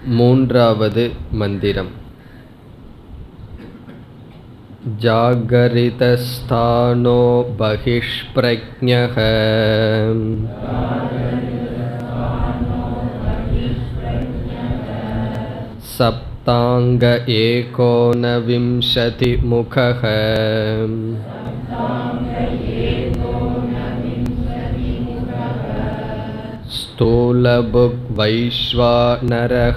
மூன்றாவது மந்திரம் जागरितस्थानो बहिष्प्रज्ञः सप्ताङ्ग एकोनविंशतिमुखः स्थूलबुग्वैश्वानरः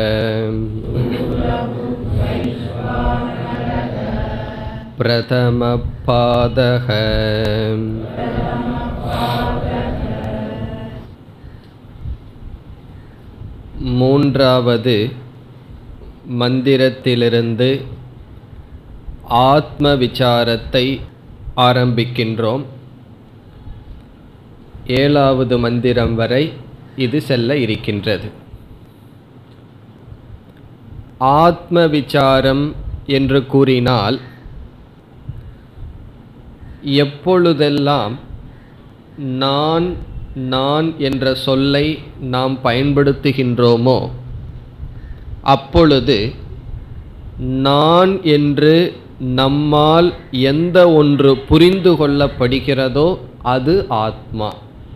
प्रथमपादः மூன்றாவது மந்திரத்திலிருந்து ஆத்ம விசாரத்தை ஆரம்பிக்கின்றோம் ஏழாவது மந்திரம் வரை இது செல்ல இருக்கின்றது ஆத்ம விசாரம் என்று கூறினால் எப்பொழுதெல்லாம் நான் நான் என்ற சொல்லை நாம் பயன்படுத்துகின்றோமோ அப்பொழுது நான் என்று நம்மால் எந்த ஒன்று புரிந்து கொள்ளப்படுகிறதோ அது ஆத்மா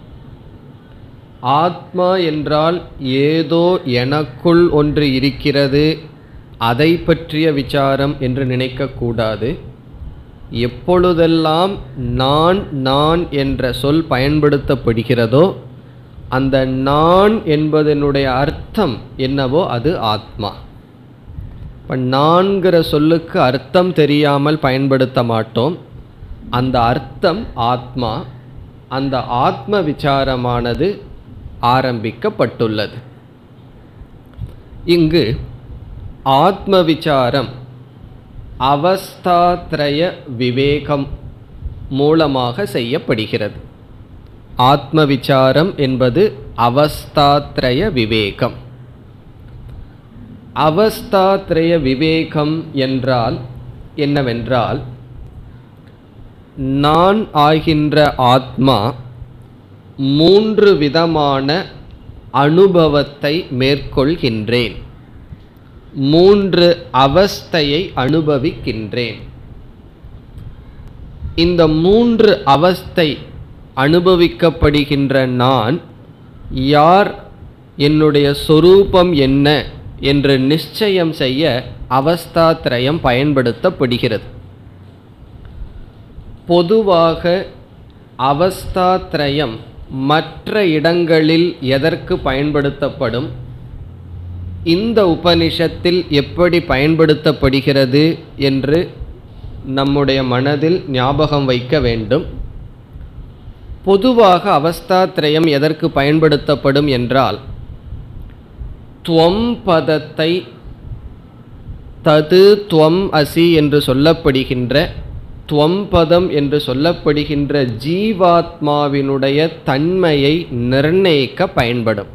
ஆத்மா என்றால் ஏதோ எனக்குள் ஒன்று இருக்கிறது அதை பற்றிய விசாரம் என்று நினைக்கக்கூடாது எப்பொழுதெல்லாம் நான் நான் என்ற சொல் பயன்படுத்தப்படுகிறதோ அந்த நான் என்பதனுடைய அர்த்தம் என்னவோ அது ஆத்மா இப்போ நான்கிற சொல்லுக்கு அர்த்தம் தெரியாமல் பயன்படுத்த மாட்டோம் அந்த அர்த்தம் ஆத்மா அந்த ஆத்ம விசாரமானது ஆரம்பிக்கப்பட்டுள்ளது இங்கு ஆத்ம விசாரம் அவஸ்தாத்ரய விவேகம் மூலமாக செய்யப்படுகிறது ஆத்ம விசாரம் என்பது அவஸ்தாத்ரய விவேகம் அவஸ்தாத்ரய விவேகம் என்றால் என்னவென்றால் நான் ஆகின்ற ஆத்மா மூன்று விதமான அனுபவத்தை மேற்கொள்கின்றேன் மூன்று அவஸ்தையை அனுபவிக்கின்றேன் இந்த மூன்று அவஸ்தை அனுபவிக்கப்படுகின்ற நான் யார் என்னுடைய சொரூபம் என்ன என்று நிச்சயம் செய்ய அவஸ்தாத்ரயம் பயன்படுத்தப்படுகிறது பொதுவாக அவஸ்தாத்ரயம் மற்ற இடங்களில் எதற்கு பயன்படுத்தப்படும் இந்த உபனிஷத்தில் எப்படி பயன்படுத்தப்படுகிறது என்று நம்முடைய மனதில் ஞாபகம் வைக்க வேண்டும் பொதுவாக அவஸ்தாத்ரயம் எதற்கு பயன்படுத்தப்படும் என்றால் துவம் பதத்தை தது துவம் அசி என்று சொல்லப்படுகின்ற துவம் பதம் என்று சொல்லப்படுகின்ற ஜீவாத்மாவினுடைய தன்மையை நிர்ணயிக்க பயன்படும்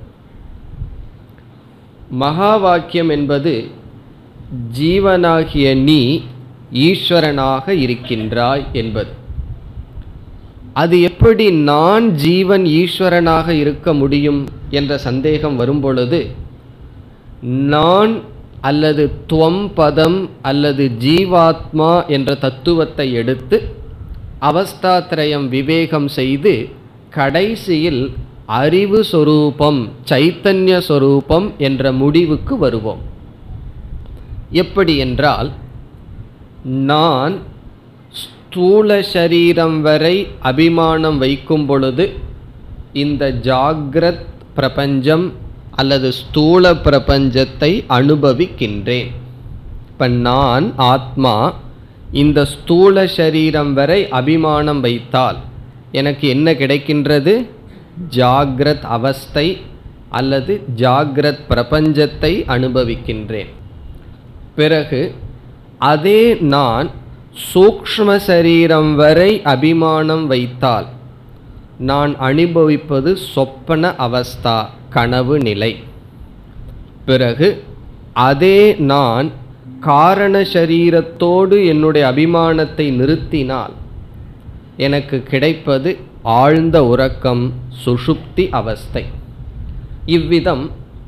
மகா வாக்கியம் என்பது ஜீவனாகிய நீ ஈஸ்வரனாக இருக்கின்றாய் என்பது அது எப்படி நான் ஜீவன் ஈஸ்வரனாக இருக்க முடியும் என்ற சந்தேகம் வரும்பொழுது நான் அல்லது துவம் பதம் அல்லது ஜீவாத்மா என்ற தத்துவத்தை எடுத்து அவஸ்தாத்ரயம் விவேகம் செய்து கடைசியில் அறிவு சொரூபம் சைத்தன்ய சொரூபம் என்ற முடிவுக்கு வருவோம் எப்படி என்றால் நான் ஸ்தூல சரீரம் வரை அபிமானம் வைக்கும் பொழுது இந்த ஜாகிரத் பிரபஞ்சம் அல்லது ஸ்தூல பிரபஞ்சத்தை அனுபவிக்கின்றேன் இப்போ நான் ஆத்மா இந்த ஸ்தூல சரீரம் வரை அபிமானம் வைத்தால் எனக்கு என்ன கிடைக்கின்றது ஜாகிரத் அவஸ்தை அல்லது ஜாகிரத் பிரபஞ்சத்தை அனுபவிக்கின்றேன் பிறகு அதே நான் சூக்ஷ்ம சரீரம் வரை அபிமானம் வைத்தால் நான் அனுபவிப்பது சொப்பன அவஸ்தா கனவு நிலை பிறகு அதே நான் காரண சரீரத்தோடு என்னுடைய அபிமானத்தை நிறுத்தினால் எனக்கு கிடைப்பது ஆழ்ந்த உறக்கம் சுஷுப்தி அவஸ்தை இவ்விதம்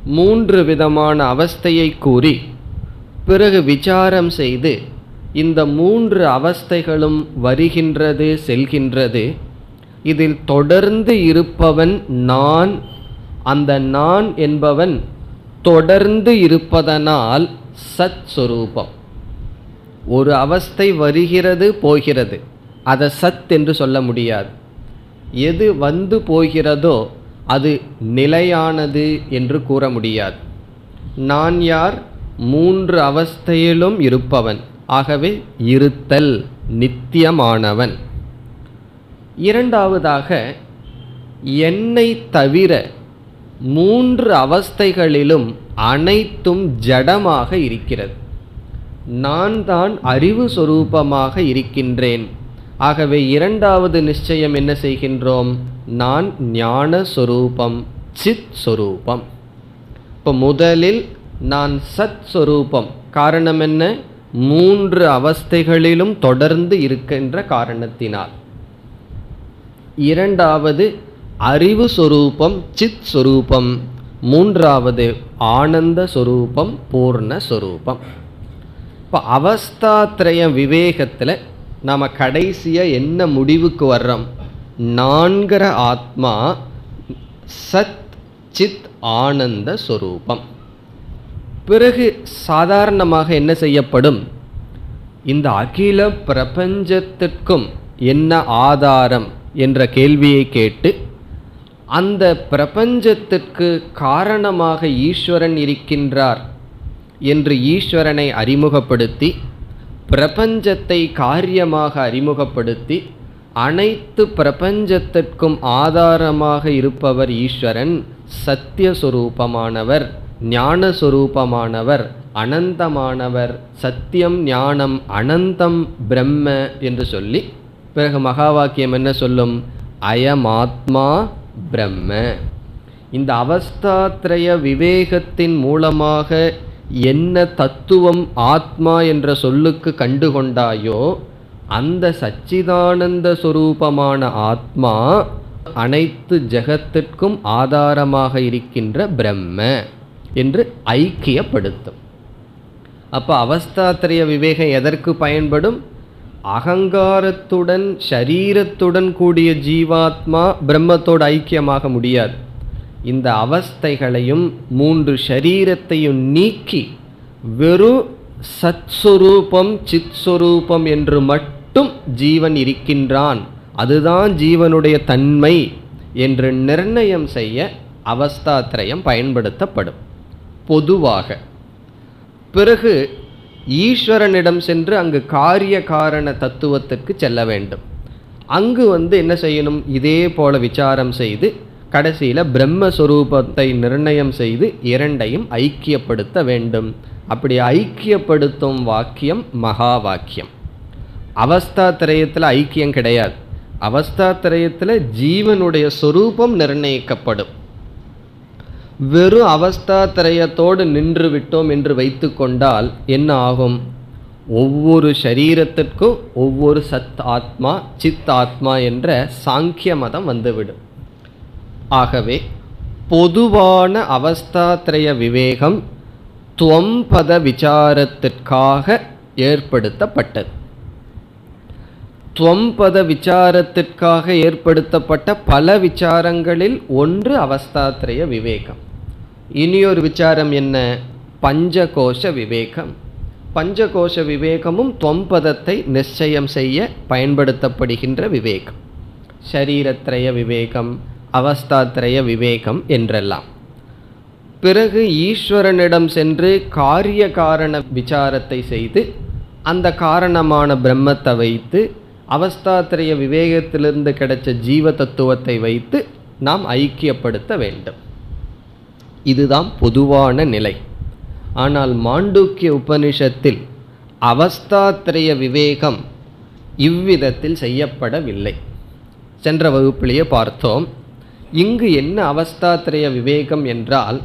மூன்று விதமான அவஸ்தையை கூறி பிறகு விசாரம் செய்து இந்த மூன்று அவஸ்தைகளும் வருகின்றது செல்கின்றது இதில் தொடர்ந்து இருப்பவன் நான் அந்த நான் என்பவன் தொடர்ந்து இருப்பதனால் சத் சொரூபம் ஒரு அவஸ்தை வருகிறது போகிறது அதை சத் என்று சொல்ல முடியாது எது வந்து போகிறதோ அது நிலையானது என்று கூற முடியாது நான் யார் மூன்று அவஸ்தையிலும் இருப்பவன் ஆகவே இருத்தல் நித்தியமானவன் இரண்டாவதாக என்னை தவிர மூன்று அவஸ்தைகளிலும் அனைத்தும் ஜடமாக இருக்கிறது நான் தான் அறிவு சொரூபமாக இருக்கின்றேன் ஆகவே இரண்டாவது நிச்சயம் என்ன செய்கின்றோம் நான் ஞான சொரூபம் சித் சொரூபம் இப்போ முதலில் நான் சத் சொரூபம் காரணம் என்ன மூன்று அவஸ்தைகளிலும் தொடர்ந்து இருக்கின்ற காரணத்தினால் இரண்டாவது அறிவு சொரூபம் சித் சொரூபம் மூன்றாவது ஆனந்த சொரூபம் பூர்ண சொரூபம் இப்போ அவஸ்தாத்ரய விவேகத்தில் நாம் கடைசியாக என்ன முடிவுக்கு வர்றோம் நான்கிற ஆத்மா சத் சித் ஆனந்த சொரூபம் பிறகு சாதாரணமாக என்ன செய்யப்படும் இந்த அகில பிரபஞ்சத்திற்கும் என்ன ஆதாரம் என்ற கேள்வியை கேட்டு அந்த பிரபஞ்சத்திற்கு காரணமாக ஈஸ்வரன் இருக்கின்றார் என்று ஈஸ்வரனை அறிமுகப்படுத்தி பிரபஞ்சத்தை காரியமாக அறிமுகப்படுத்தி அனைத்து பிரபஞ்சத்திற்கும் ஆதாரமாக இருப்பவர் ஈஸ்வரன் சத்தியஸ்வரூபமானவர் ஞானஸ்வரூபமானவர் அனந்தமானவர் சத்தியம் ஞானம் அனந்தம் பிரம்ம என்று சொல்லி பிறகு மகா வாக்கியம் என்ன சொல்லும் அயமாத்மா பிரம்ம இந்த அவஸ்தாத்ரய விவேகத்தின் மூலமாக என்ன தத்துவம் ஆத்மா என்ற சொல்லுக்கு கண்டுகொண்டாயோ அந்த சச்சிதானந்த சொரூபமான ஆத்மா அனைத்து ஜெகத்திற்கும் ஆதாரமாக இருக்கின்ற பிரம்ம என்று ஐக்கியப்படுத்தும் அப்போ அவஸ்தாத்திரைய விவேகம் எதற்கு பயன்படும் அகங்காரத்துடன் ஷரீரத்துடன் கூடிய ஜீவாத்மா பிரம்மத்தோடு ஐக்கியமாக முடியாது இந்த அவஸ்தைகளையும் மூன்று ஷரீரத்தையும் நீக்கி வெறும் சத்ஸ்வரூபம் சித்ஸ்வரூபம் என்று மட்டும் ஜீவன் இருக்கின்றான் அதுதான் ஜீவனுடைய தன்மை என்று நிர்ணயம் செய்ய அவஸ்தாத்திரயம் பயன்படுத்தப்படும் பொதுவாக பிறகு ஈஸ்வரனிடம் சென்று அங்கு காரிய காரண தத்துவத்திற்கு செல்ல வேண்டும் அங்கு வந்து என்ன செய்யணும் இதே போல விசாரம் செய்து கடைசியில் பிரம்மஸ்வரூபத்தை நிர்ணயம் செய்து இரண்டையும் ஐக்கியப்படுத்த வேண்டும் அப்படி ஐக்கியப்படுத்தும் வாக்கியம் மகா வாக்கியம் அவஸ்தாத்திரயத்தில் ஐக்கியம் கிடையாது அவஸ்தாத்திரயத்தில் ஜீவனுடைய சொரூபம் நிர்ணயிக்கப்படும் வெறும் அவஸ்தாத்திரயத்தோடு நின்று விட்டோம் என்று வைத்து கொண்டால் என்ன ஆகும் ஒவ்வொரு சரீரத்திற்கும் ஒவ்வொரு சத் ஆத்மா சித் ஆத்மா என்ற சாங்கிய மதம் வந்துவிடும் ஆகவே பொதுவான அவஸ்தாத்ரய விவேகம் துவம்பத விசாரத்திற்காக ஏற்படுத்தப்பட்டது துவம்பத விசாரத்திற்காக ஏற்படுத்தப்பட்ட பல விசாரங்களில் ஒன்று அவஸ்தாத்ரய விவேகம் இனியொரு விசாரம் என்ன பஞ்சகோஷ விவேகம் பஞ்சகோஷ விவேகமும் தொம்பதத்தை நிச்சயம் செய்ய பயன்படுத்தப்படுகின்ற விவேகம் ஷரீரத்ரய விவேகம் அவஸ்தாத்ரய விவேகம் என்றெல்லாம் பிறகு ஈஸ்வரனிடம் சென்று காரிய காரண விசாரத்தை செய்து அந்த காரணமான பிரம்மத்தை வைத்து அவஸ்தாத்திரைய விவேகத்திலிருந்து கிடைச்ச ஜீவ தத்துவத்தை வைத்து நாம் ஐக்கியப்படுத்த வேண்டும் இதுதான் பொதுவான நிலை ஆனால் மாண்டூக்கிய உபனிஷத்தில் அவஸ்தாத்திரைய விவேகம் இவ்விதத்தில் செய்யப்படவில்லை சென்ற வகுப்பிலேயே பார்த்தோம் இங்கு என்ன அவஸ்தாத்திரைய விவேகம் என்றால்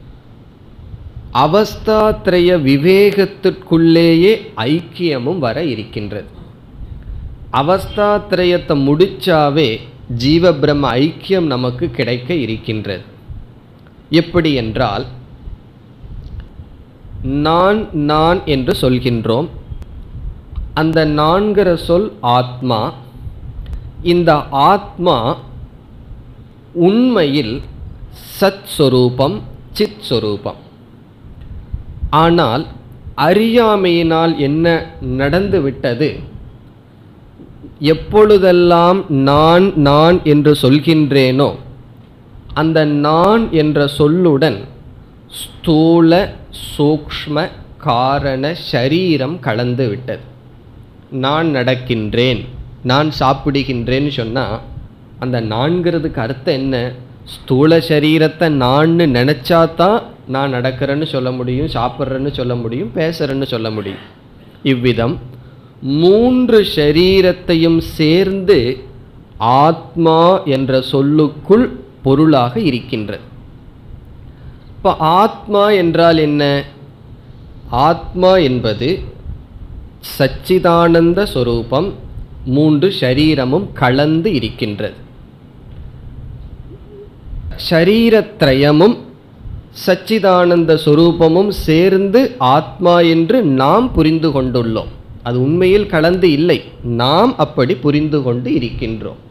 அவஸ்தாத்ரய விவேகத்திற்குள்ளேயே ஐக்கியமும் வர இருக்கின்றது அவஸ்தாத்ரயத்தை முடிச்சாவே ஜீவ பிரம்ம ஐக்கியம் நமக்கு கிடைக்க இருக்கின்றது எப்படி என்றால் நான் நான் என்று சொல்கின்றோம் அந்த நான்கிற சொல் ஆத்மா இந்த ஆத்மா உண்மையில் சத் சொரூபம் சித் சொரூபம் ஆனால் அறியாமையினால் என்ன நடந்து விட்டது எப்பொழுதெல்லாம் நான் நான் என்று சொல்கின்றேனோ அந்த நான் என்ற சொல்லுடன் ஸ்தூல சூக்ஷ்ம காரண ஷரீரம் கலந்து விட்டது நான் நடக்கின்றேன் நான் சாப்பிடுகின்றேன்னு சொன்னால் அந்த நான்கிறதுக்கு அர்த்தம் என்ன ஸ்தூல சரீரத்தை நான்னு நினச்சாதான் நான் நடக்கிறேன்னு சொல்ல முடியும் சாப்பிட்றேன்னு சொல்ல முடியும் பேசுகிறேன்னு சொல்ல முடியும் இவ்விதம் மூன்று ஷரீரத்தையும் சேர்ந்து ஆத்மா என்ற சொல்லுக்குள் பொருளாக இருக்கின்றது இப்போ ஆத்மா என்றால் என்ன ஆத்மா என்பது சச்சிதானந்த சொரூபம் மூன்று ஷரீரமும் கலந்து இருக்கின்றது ஷரீரத்ரயமும் சச்சிதானந்த சொரூபமும் சேர்ந்து ஆத்மா என்று நாம் புரிந்து கொண்டுள்ளோம் அது உண்மையில் கலந்து இல்லை நாம் அப்படி புரிந்து கொண்டு இருக்கின்றோம்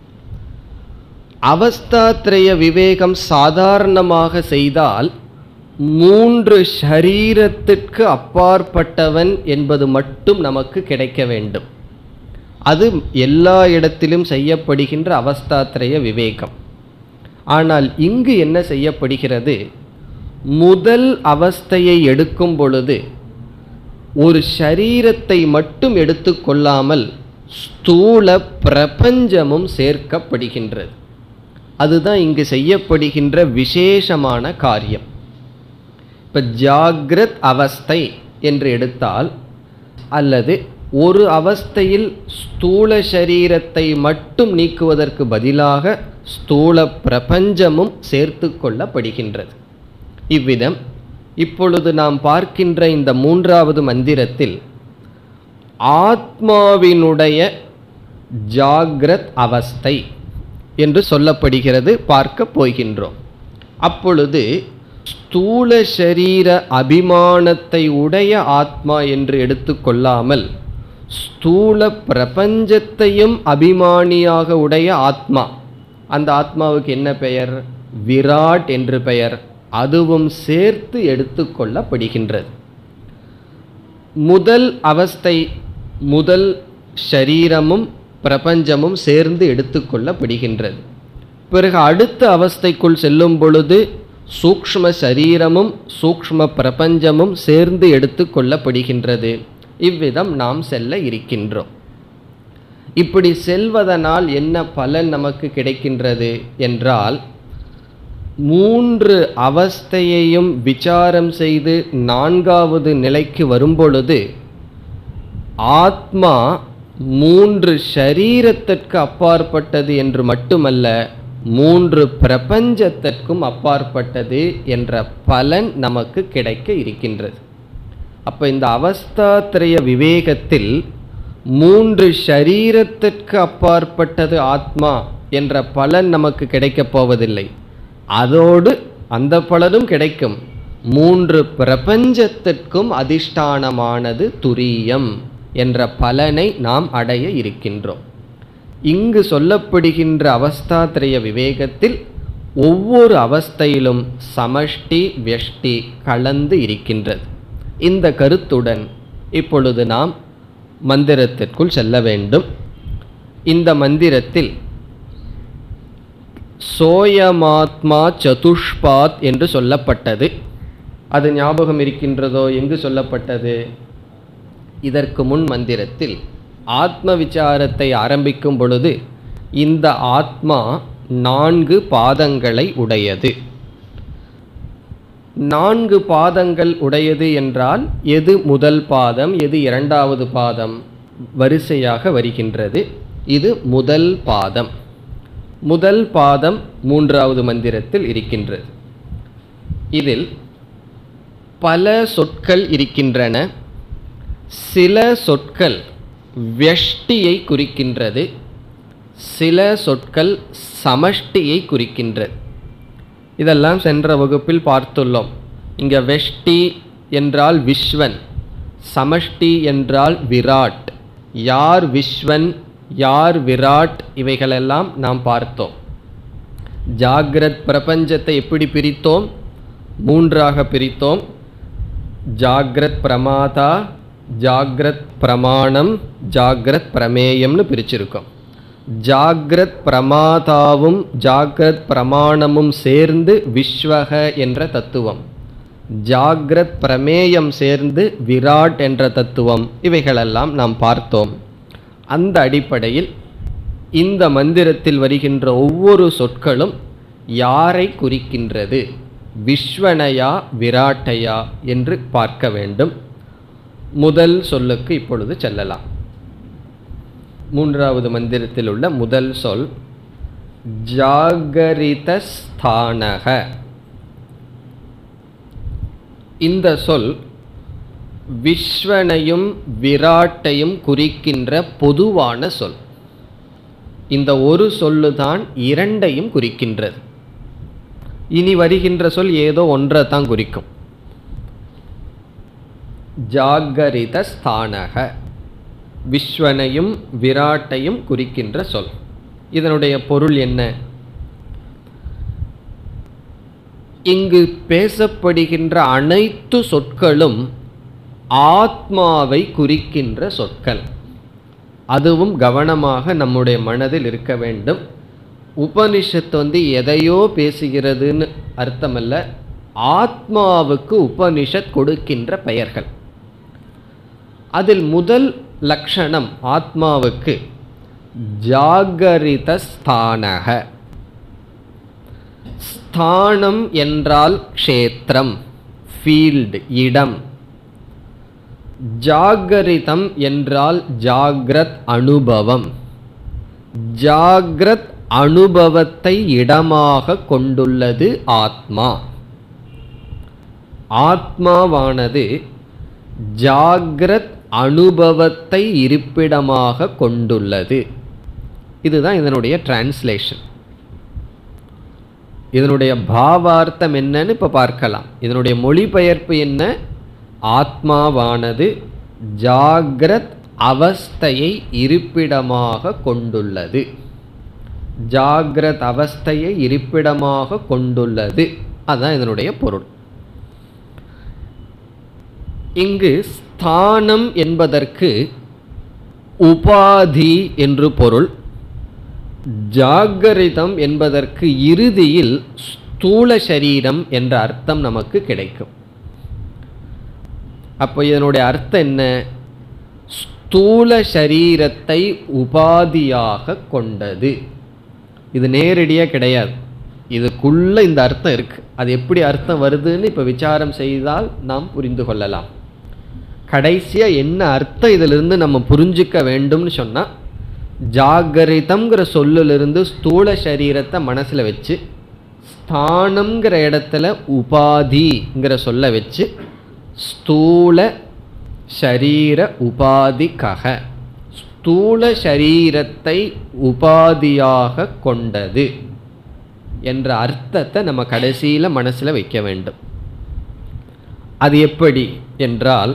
அவஸ்தாத்ரய விவேகம் சாதாரணமாக செய்தால் மூன்று ஷரீரத்திற்கு அப்பாற்பட்டவன் என்பது மட்டும் நமக்கு கிடைக்க வேண்டும் அது எல்லா இடத்திலும் செய்யப்படுகின்ற அவஸ்தாத்ரய விவேகம் ஆனால் இங்கு என்ன செய்யப்படுகிறது முதல் அவஸ்தையை எடுக்கும் பொழுது ஒரு ஷரீரத்தை மட்டும் எடுத்துக்கொள்ளாமல் ஸ்தூல பிரபஞ்சமும் சேர்க்கப்படுகின்றது அதுதான் இங்கு செய்யப்படுகின்ற விசேஷமான காரியம் இப்போ ஜாகிரத் அவஸ்தை என்று எடுத்தால் அல்லது ஒரு அவஸ்தையில் ஸ்தூல சரீரத்தை மட்டும் நீக்குவதற்கு பதிலாக ஸ்தூல பிரபஞ்சமும் சேர்த்து கொள்ளப்படுகின்றது இவ்விதம் இப்பொழுது நாம் பார்க்கின்ற இந்த மூன்றாவது மந்திரத்தில் ஆத்மாவினுடைய ஜாகிரத் அவஸ்தை என்று சொல்லப்படுகிறது பார்க்க போகின்றோம் அப்பொழுது ஸ்தூல சரீர அபிமானத்தை உடைய ஆத்மா என்று எடுத்துக்கொள்ளாமல் ஸ்தூல பிரபஞ்சத்தையும் அபிமானியாக உடைய ஆத்மா அந்த ஆத்மாவுக்கு என்ன பெயர் விராட் என்று பெயர் அதுவும் சேர்த்து எடுத்துக்கொள்ளப்படுகின்றது முதல் அவஸ்தை முதல் ஷரீரமும் பிரபஞ்சமும் சேர்ந்து எடுத்துக்கொள்ளப்படுகின்றது பிறகு அடுத்த அவஸ்தைக்குள் செல்லும் பொழுது சூக்ஷ்ம சரீரமும் சூக்ஷ்ம பிரபஞ்சமும் சேர்ந்து எடுத்துக்கொள்ளப்படுகின்றது இவ்விதம் நாம் செல்ல இருக்கின்றோம் இப்படி செல்வதனால் என்ன பலன் நமக்கு கிடைக்கின்றது என்றால் மூன்று அவஸ்தையையும் விசாரம் செய்து நான்காவது நிலைக்கு வரும்பொழுது ஆத்மா மூன்று ஷரீரத்திற்கு அப்பாற்பட்டது என்று மட்டுமல்ல மூன்று பிரபஞ்சத்திற்கும் அப்பாற்பட்டது என்ற பலன் நமக்கு கிடைக்க இருக்கின்றது அப்போ இந்த அவஸ்தாத்திரய விவேகத்தில் மூன்று ஷரீரத்திற்கு அப்பாற்பட்டது ஆத்மா என்ற பலன் நமக்கு கிடைக்கப் போவதில்லை அதோடு அந்த பலனும் கிடைக்கும் மூன்று பிரபஞ்சத்திற்கும் அதிஷ்டானமானது துரியம் என்ற பலனை நாம் அடைய இருக்கின்றோம் இங்கு சொல்லப்படுகின்ற அவஸ்தாத்திரய விவேகத்தில் ஒவ்வொரு அவஸ்தையிலும் சமஷ்டி வியஷ்டி கலந்து இருக்கின்றது இந்த கருத்துடன் இப்பொழுது நாம் மந்திரத்திற்குள் செல்ல வேண்டும் இந்த மந்திரத்தில் சோயமாத்மா சதுஷ்பாத் என்று சொல்லப்பட்டது அது ஞாபகம் இருக்கின்றதோ எங்கு சொல்லப்பட்டது இதற்கு முன் மந்திரத்தில் ஆத்ம விசாரத்தை ஆரம்பிக்கும் பொழுது இந்த ஆத்மா நான்கு பாதங்களை உடையது நான்கு பாதங்கள் உடையது என்றால் எது முதல் பாதம் எது இரண்டாவது பாதம் வரிசையாக வருகின்றது இது முதல் பாதம் முதல் பாதம் மூன்றாவது மந்திரத்தில் இருக்கின்றது இதில் பல சொற்கள் இருக்கின்றன சில சொற்கள் வியஷ்டியை குறிக்கின்றது சில சொற்கள் சமஷ்டியை குறிக்கின்றது இதெல்லாம் சென்ற வகுப்பில் பார்த்துள்ளோம் இங்கே வெஷ்டி என்றால் விஸ்வன் சமஷ்டி என்றால் விராட் யார் விஸ்வன் யார் விராட் இவைகளெல்லாம் நாம் பார்த்தோம் ஜாகிரத் பிரபஞ்சத்தை எப்படி பிரித்தோம் மூன்றாக பிரித்தோம் ஜாகிரத் பிரமாதா ஜாகிரத் பிரமாணம் ஜாகிரத் பிரமேயம்னு பிரிச்சிருக்கோம் ஜாகிரத் பிரமாதாவும் ஜாகிரத் பிரமாணமும் சேர்ந்து விஸ்வக என்ற தத்துவம் ஜாகிரத் பிரமேயம் சேர்ந்து விராட் என்ற தத்துவம் இவைகளெல்லாம் நாம் பார்த்தோம் அந்த அடிப்படையில் இந்த மந்திரத்தில் வருகின்ற ஒவ்வொரு சொற்களும் யாரை குறிக்கின்றது விஸ்வனையா விராட்டையா என்று பார்க்க வேண்டும் முதல் சொல்லுக்கு இப்பொழுது செல்லலாம் மூன்றாவது மந்திரத்தில் உள்ள முதல் சொல் ஜாகரிதஸ்தானக இந்த சொல் விஸ்வனையும் விராட்டையும் குறிக்கின்ற பொதுவான சொல் இந்த ஒரு சொல்லுதான் இரண்டையும் குறிக்கின்றது இனி வருகின்ற சொல் ஏதோ ஒன்றை தான் குறிக்கும் ஜாகரித ஸ்தானக விஸ்வனையும் விராட்டையும் குறிக்கின்ற சொல் இதனுடைய பொருள் என்ன இங்கு பேசப்படுகின்ற அனைத்து சொற்களும் ஆத்மாவை குறிக்கின்ற சொற்கள் அதுவும் கவனமாக நம்முடைய மனதில் இருக்க வேண்டும் உபனிஷத்து வந்து எதையோ பேசுகிறதுன்னு அர்த்தமல்ல ஆத்மாவுக்கு உபனிஷத் கொடுக்கின்ற பெயர்கள் அதில் முதல் லக்ஷணம் ஆத்மாவுக்கு ஜாகரித ஸ்தானக ஸ்தானம் என்றால் க்ஷேத்திரம் ஃபீல்டு இடம் ஜாகரிதம் என்றால் ஜாகிரத் அனுபவம் ஜாகிரத் அனுபவத்தை இடமாக கொண்டுள்ளது ஆத்மா ஆத்மாவானது ஜாகிரத் அனுபவத்தை இருப்பிடமாக கொண்டுள்ளது இதுதான் இதனுடைய டிரான்ஸ்லேஷன் இதனுடைய பாவார்த்தம் என்னன்னு இப்போ பார்க்கலாம் இதனுடைய மொழிபெயர்ப்பு என்ன ஆத்மாவானது ஜாகிரத் அவஸ்தையை இருப்பிடமாக கொண்டுள்ளது ஜாகிரத் அவஸ்தையை இருப்பிடமாக கொண்டுள்ளது அதுதான் இதனுடைய பொருள் இங்கு ஸ்தானம் என்பதற்கு உபாதி என்று பொருள் ஜாகரிதம் என்பதற்கு இறுதியில் ஸ்தூல சரீரம் என்ற அர்த்தம் நமக்கு கிடைக்கும் அப்போ இதனுடைய அர்த்தம் என்ன ஸ்தூல சரீரத்தை உபாதியாக கொண்டது இது நேரடியாக கிடையாது இதுக்குள்ள இந்த அர்த்தம் இருக்கு அது எப்படி அர்த்தம் வருதுன்னு இப்போ விசாரம் செய்தால் நாம் புரிந்து கொள்ளலாம் கடைசியாக என்ன அர்த்தம் இதிலிருந்து நம்ம புரிஞ்சுக்க வேண்டும்னு சொன்னால் ஜாகரிதம்ங்கிற சொல்லிலிருந்து ஸ்தூல சரீரத்தை மனசில் வச்சு ஸ்தானம்ங்கிற இடத்துல உபாதிங்கிற சொல்ல வச்சு ஸ்தூல ஷரீர உபாதிக்கக ஸ்தூல ஷரீரத்தை உபாதியாக கொண்டது என்ற அர்த்தத்தை நம்ம கடைசியில் மனசில் வைக்க வேண்டும் அது எப்படி என்றால்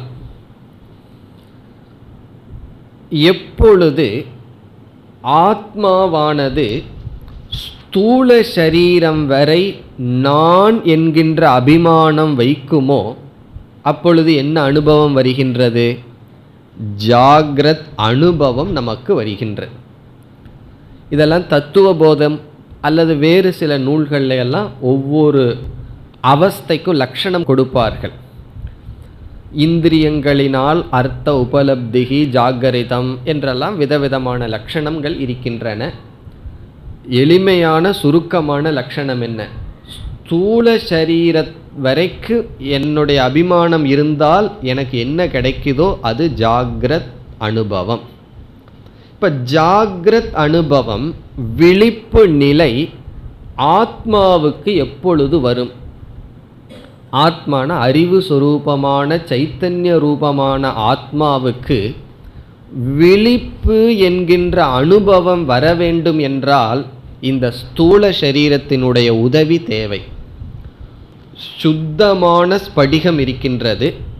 எப்பொழுது ஆத்மாவானது ஸ்தூல சரீரம் வரை நான் என்கின்ற அபிமானம் வைக்குமோ அப்பொழுது என்ன அனுபவம் வருகின்றது ஜாகிரத் அனுபவம் நமக்கு வருகின்றது இதெல்லாம் தத்துவ போதம் அல்லது வேறு சில நூல்கள்ல எல்லாம் ஒவ்வொரு அவஸ்தைக்கும் லட்சணம் கொடுப்பார்கள் இந்திரியங்களினால் அர்த்த உபலப்திகி ஜாகரிதம் என்றெல்லாம் விதவிதமான லட்சணங்கள் இருக்கின்றன எளிமையான சுருக்கமான லட்சணம் என்ன ஸ்தூல சரீர வரைக்கு என்னுடைய அபிமானம் இருந்தால் எனக்கு என்ன கிடைக்குதோ அது ஜாகிரத் அனுபவம் இப்போ ஜாகிரத் அனுபவம் விழிப்பு நிலை ஆத்மாவுக்கு எப்பொழுது வரும் ஆத்மான அறிவு சொரூபமான சைத்தன்ய ரூபமான ஆத்மாவுக்கு விழிப்பு என்கின்ற அனுபவம் வர வேண்டும் என்றால் இந்த ஸ்தூல சரீரத்தினுடைய உதவி தேவை சுத்தமான ஸ்படிகம் இருக்கின்றது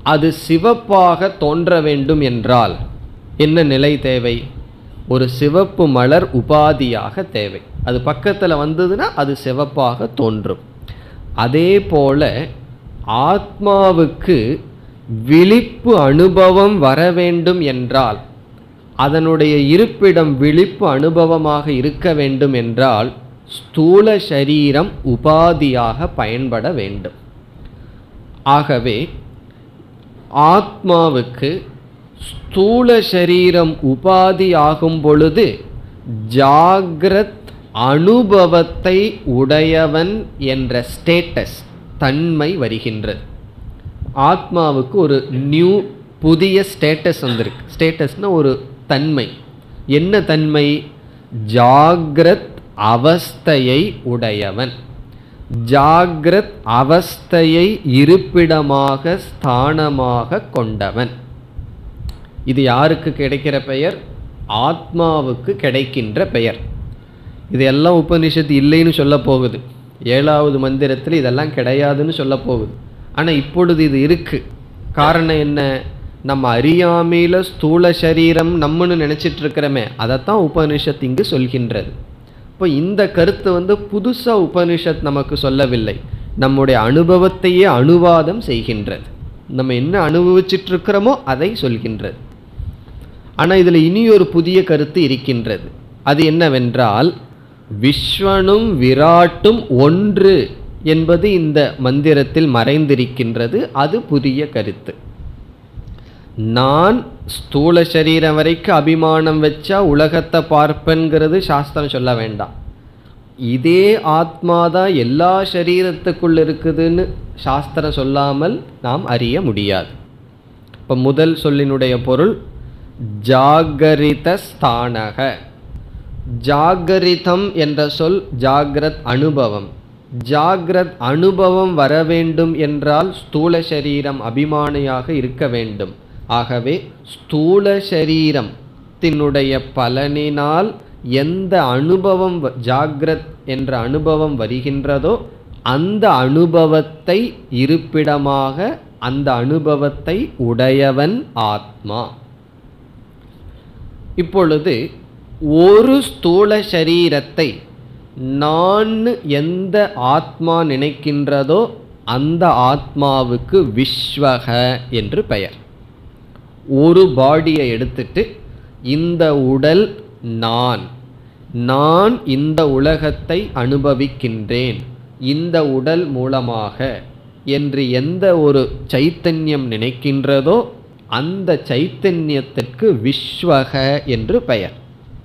அது சிவப்பாக தோன்ற வேண்டும் என்றால் என்ன நிலை தேவை ஒரு சிவப்பு மலர் உபாதியாக தேவை அது பக்கத்தில் வந்ததுன்னா அது சிவப்பாக தோன்றும் அதே போல ஆத்மாவுக்கு விழிப்பு அனுபவம் வர வேண்டும் என்றால் அதனுடைய இருப்பிடம் விழிப்பு அனுபவமாக இருக்க வேண்டும் என்றால் ஸ்தூல சரீரம் உபாதியாக பயன்பட வேண்டும் ஆகவே ஆத்மாவுக்கு ஸ்தூல சரீரம் உபாதி ஆகும் பொழுது ஜாகிரத் அனுபவத்தை உடையவன் என்ற ஸ்டேட்டஸ் தன்மை வருகின்றது ஆத்மாவுக்கு ஒரு நியூ புதிய ஸ்டேட்டஸ் வந்திருக்கு ஸ்டேட்டஸ்னா ஒரு தன்மை என்ன தன்மை ஜாகிரத் அவஸ்தையை உடையவன் ஜாகிரத் அவஸ்தையை இருப்பிடமாக ஸ்தானமாக கொண்டவன் இது யாருக்கு கிடைக்கிற பெயர் ஆத்மாவுக்கு கிடைக்கின்ற பெயர் இதெல்லாம் உபனிஷத்து இல்லைன்னு சொல்ல போகுது ஏழாவது மந்திரத்தில் இதெல்லாம் கிடையாதுன்னு சொல்ல போகுது ஆனால் இப்பொழுது இது இருக்கு காரணம் என்ன நம்ம அறியாமையில் ஸ்தூல சரீரம் நம்மன்னு நினச்சிட்டு இருக்கிறோமே அதைத்தான் உபனிஷத் இங்கு சொல்கின்றது இப்போ இந்த கருத்து வந்து புதுசாக உபனிஷத் நமக்கு சொல்லவில்லை நம்முடைய அனுபவத்தையே அனுவாதம் செய்கின்றது நம்ம என்ன அனுபவிச்சிட்டு இருக்கிறோமோ அதை சொல்கின்றது ஆனால் இதில் இனி ஒரு புதிய கருத்து இருக்கின்றது அது என்னவென்றால் விஸ்வனும் விராட்டும் ஒன்று என்பது இந்த மந்திரத்தில் மறைந்திருக்கின்றது அது புதிய கருத்து நான் ஸ்தூல சரீரம் வரைக்கும் அபிமானம் வச்சா உலகத்தை பார்ப்பேங்கிறது சாஸ்திரம் சொல்ல வேண்டாம் இதே ஆத்மாதான் எல்லா சரீரத்துக்குள் இருக்குதுன்னு சாஸ்திரம் சொல்லாமல் நாம் அறிய முடியாது இப்போ முதல் சொல்லினுடைய பொருள் ஜாகரித ஸ்தானக ஜாகரிதம் என்ற சொல் ஜாகிரத் அனுபவம் ஜாகிரத் அனுபவம் வர வேண்டும் என்றால் ஸ்தூல சரீரம் அபிமானியாக இருக்க வேண்டும் ஆகவே ஸ்தூல சரீரத்தினுடைய பலனினால் எந்த அனுபவம் வ- ஜாகிரத் என்ற அனுபவம் வருகின்றதோ அந்த அனுபவத்தை இருப்பிடமாக அந்த அனுபவத்தை உடையவன் ஆத்மா இப்பொழுது ஒரு ஸ்தூல சரீரத்தை நான் எந்த ஆத்மா நினைக்கின்றதோ அந்த ஆத்மாவுக்கு விஸ்வக என்று பெயர் ஒரு பாடியை எடுத்துட்டு இந்த உடல் நான் நான் இந்த உலகத்தை அனுபவிக்கின்றேன் இந்த உடல் மூலமாக என்று எந்த ஒரு சைத்தன்யம் நினைக்கின்றதோ அந்த சைத்தன்யத்திற்கு விஸ்வக என்று பெயர்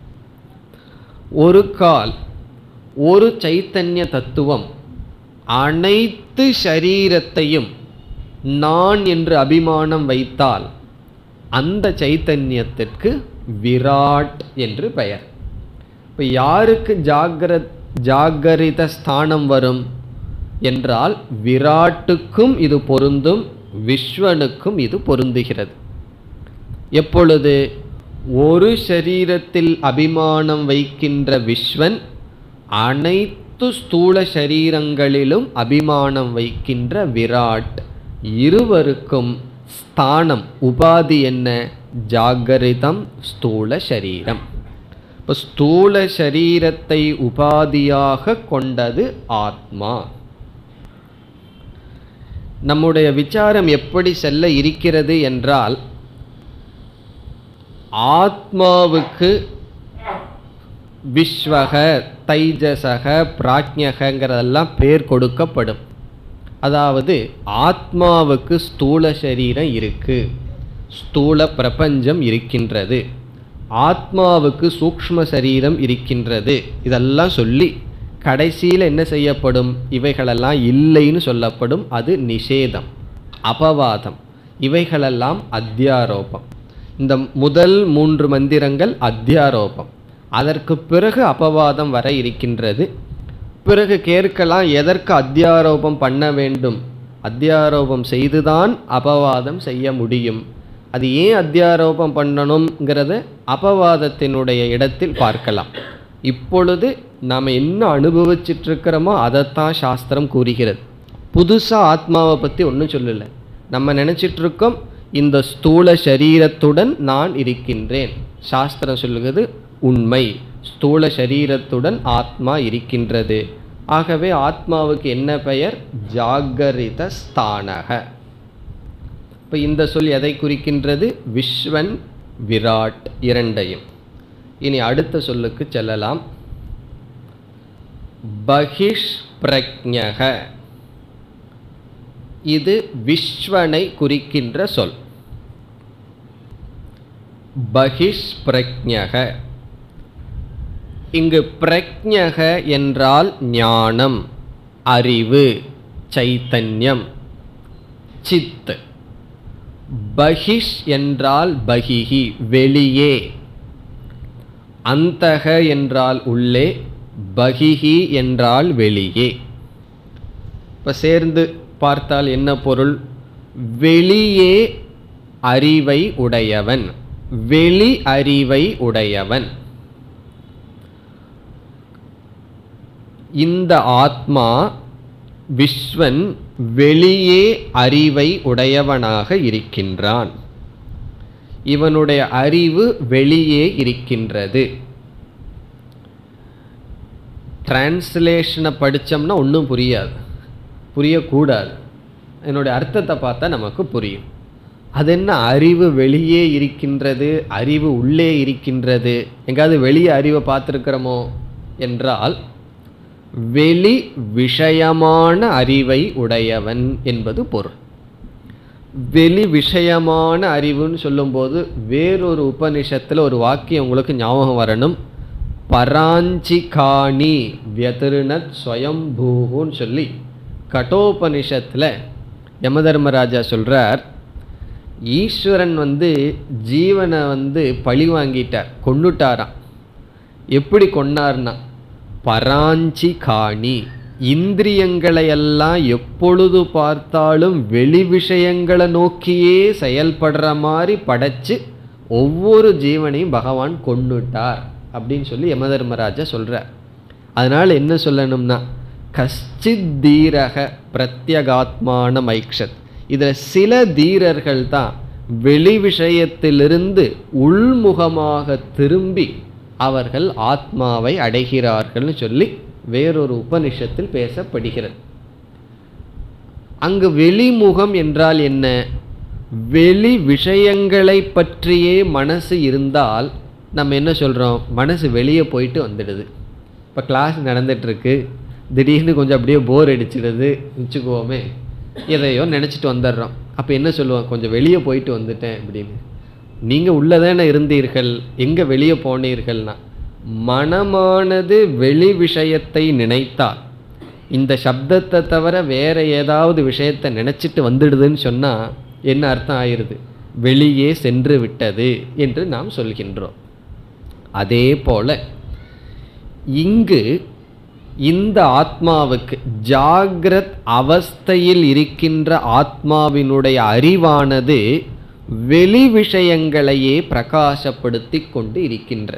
ஒரு கால் ஒரு சைத்தன்ய தத்துவம் அனைத்து ஷரீரத்தையும் நான் என்று அபிமானம் வைத்தால் அந்த சைத்தன்யத்திற்கு விராட் என்று பெயர் இப்போ யாருக்கு ஜாகிரத் ஜாகரித ஸ்தானம் வரும் என்றால் விராட்டுக்கும் இது பொருந்தும் விஸ்வனுக்கும் இது பொருந்துகிறது எப்பொழுது ஒரு சரீரத்தில் அபிமானம் வைக்கின்ற விஸ்வன் அனைத்து ஸ்தூல சரீரங்களிலும் அபிமானம் வைக்கின்ற விராட் இருவருக்கும் ஸ்தானம் உபாதி என்ன ஜாகரிதம் ஸ்தூல சரீரம் இப்போ ஸ்தூல சரீரத்தை உபாதியாக கொண்டது ஆத்மா நம்முடைய விசாரம் எப்படி செல்ல இருக்கிறது என்றால் ஆத்மாவுக்கு விஸ்வக தைஜசக பிராஜ்யகங்கிறதெல்லாம் பேர் கொடுக்கப்படும் அதாவது ஆத்மாவுக்கு ஸ்தூல சரீரம் இருக்கு ஸ்தூல பிரபஞ்சம் இருக்கின்றது ஆத்மாவுக்கு சூக்ஷ்ம சரீரம் இருக்கின்றது இதெல்லாம் சொல்லி கடைசியில் என்ன செய்யப்படும் இவைகளெல்லாம் இல்லைன்னு சொல்லப்படும் அது நிஷேதம் அபவாதம் இவைகளெல்லாம் அத்தியாரோபம் இந்த முதல் மூன்று மந்திரங்கள் அத்தியாரோபம் அதற்கு பிறகு அபவாதம் வர இருக்கின்றது பிறகு கேட்கலாம் எதற்கு அத்தியாரோபம் பண்ண வேண்டும் அத்தியாரோபம் செய்துதான் அபவாதம் செய்ய முடியும் அது ஏன் அத்தியாரோபம் பண்ணணுங்கிறத அபவாதத்தினுடைய இடத்தில் பார்க்கலாம் இப்பொழுது நாம் என்ன அனுபவிச்சுட்டு இருக்கிறோமோ அதைத்தான் சாஸ்திரம் கூறுகிறது புதுசாக ஆத்மாவை பற்றி ஒன்றும் சொல்லலை நம்ம நினைச்சிட்டு இருக்கோம் இந்த ஸ்தூல சரீரத்துடன் நான் இருக்கின்றேன் சாஸ்திரம் சொல்லுகிறது உண்மை ஸ்தூல சரீரத்துடன் ஆத்மா இருக்கின்றது ஆகவே ஆத்மாவுக்கு என்ன பெயர் ஜாகரித ஸ்தானக இப்போ இந்த சொல் எதை குறிக்கின்றது விஸ்வன் விராட் இரண்டையும் இனி அடுத்த சொல்லுக்கு செல்லலாம் பகிஷ் பிரக்ஞக இது விஸ்வனை குறிக்கின்ற சொல் பகிஷ் பிரக்ஞக இங்கு பிரக்ஞக என்றால் ஞானம் அறிவு சைத்தன்யம் சித் பகிஷ் என்றால் பகிஹி வெளியே அந்தக என்றால் உள்ளே பகிஹி என்றால் வெளியே இப்போ சேர்ந்து பார்த்தால் என்ன பொருள் வெளியே அறிவை உடையவன் வெளி அறிவை உடையவன் இந்த ஆத்மா விஸ்வன் வெளியே அறிவை உடையவனாக இருக்கின்றான் இவனுடைய அறிவு வெளியே இருக்கின்றது டிரான்ஸ்லேஷனை படித்தோம்னா ஒன்றும் புரியாது புரியக்கூடாது என்னுடைய அர்த்தத்தை பார்த்தா நமக்கு புரியும் அது என்ன அறிவு வெளியே இருக்கின்றது அறிவு உள்ளே இருக்கின்றது எங்காவது வெளியே அறிவை பார்த்துருக்கிறோமோ என்றால் வெளி விஷயமான அறிவை உடையவன் என்பது பொருள் வெளி விஷயமான அறிவுன்னு சொல்லும்போது வேறொரு உபனிஷத்தில் ஒரு வாக்கியம் உங்களுக்கு ஞாபகம் வரணும் பராஞ்சிகாணி வியதிருணத் ஸ்வயம்பூன்னு சொல்லி கட்டோபனிஷத்தில் யமதர்மராஜா சொல்கிறார் ஈஸ்வரன் வந்து ஜீவனை வந்து பழி வாங்கிட்டார் கொண்டுட்டாராம் எப்படி கொன்னார்னா பராஞ்சி காணி இந்திரியங்களை எல்லாம் எப்பொழுது பார்த்தாலும் வெளி விஷயங்களை நோக்கியே செயல்படுற மாதிரி படைச்சு ஒவ்வொரு ஜீவனையும் பகவான் கொண்டுட்டார் அப்படின்னு சொல்லி யமதர்மராஜா சொல்கிறார் அதனால் என்ன சொல்லணும்னா கஷ்டித் தீரக பிரத்யகாத்மான மைக்ஷத் இதில் சில தீரர்கள் தான் வெளி விஷயத்திலிருந்து உள்முகமாக திரும்பி அவர்கள் ஆத்மாவை அடைகிறார்கள்னு சொல்லி வேறொரு உபனிஷத்தில் பேசப்படுகிறது அங்கு வெளிமுகம் என்றால் என்ன வெளி விஷயங்களை பற்றியே மனசு இருந்தால் நம்ம என்ன சொல்கிறோம் மனசு வெளியே போயிட்டு வந்துடுது இப்போ கிளாஸ் நடந்துகிட்ருக்கு திடீர்னு கொஞ்சம் அப்படியே போர் அடிச்சிடுது வச்சுக்குவோமே எதையோ நினச்சிட்டு வந்துடுறோம் அப்போ என்ன சொல்லுவோம் கொஞ்சம் வெளியே போயிட்டு வந்துட்டேன் அப்படின்னு நீங்கள் உள்ளதானே இருந்தீர்கள் எங்கே வெளியே போனீர்கள்னா மனமானது வெளி விஷயத்தை நினைத்தால் இந்த சப்தத்தை தவிர வேற ஏதாவது விஷயத்தை நினச்சிட்டு வந்துடுதுன்னு சொன்னால் என்ன அர்த்தம் ஆயிடுது வெளியே சென்று விட்டது என்று நாம் சொல்கின்றோம் அதே போல இங்கு இந்த ஆத்மாவுக்கு ஜாகிரத் அவஸ்தையில் இருக்கின்ற ஆத்மாவினுடைய அறிவானது வெளி விஷயங்களையே பிரகாசப்படுத்தி கொண்டு இருக்கின்ற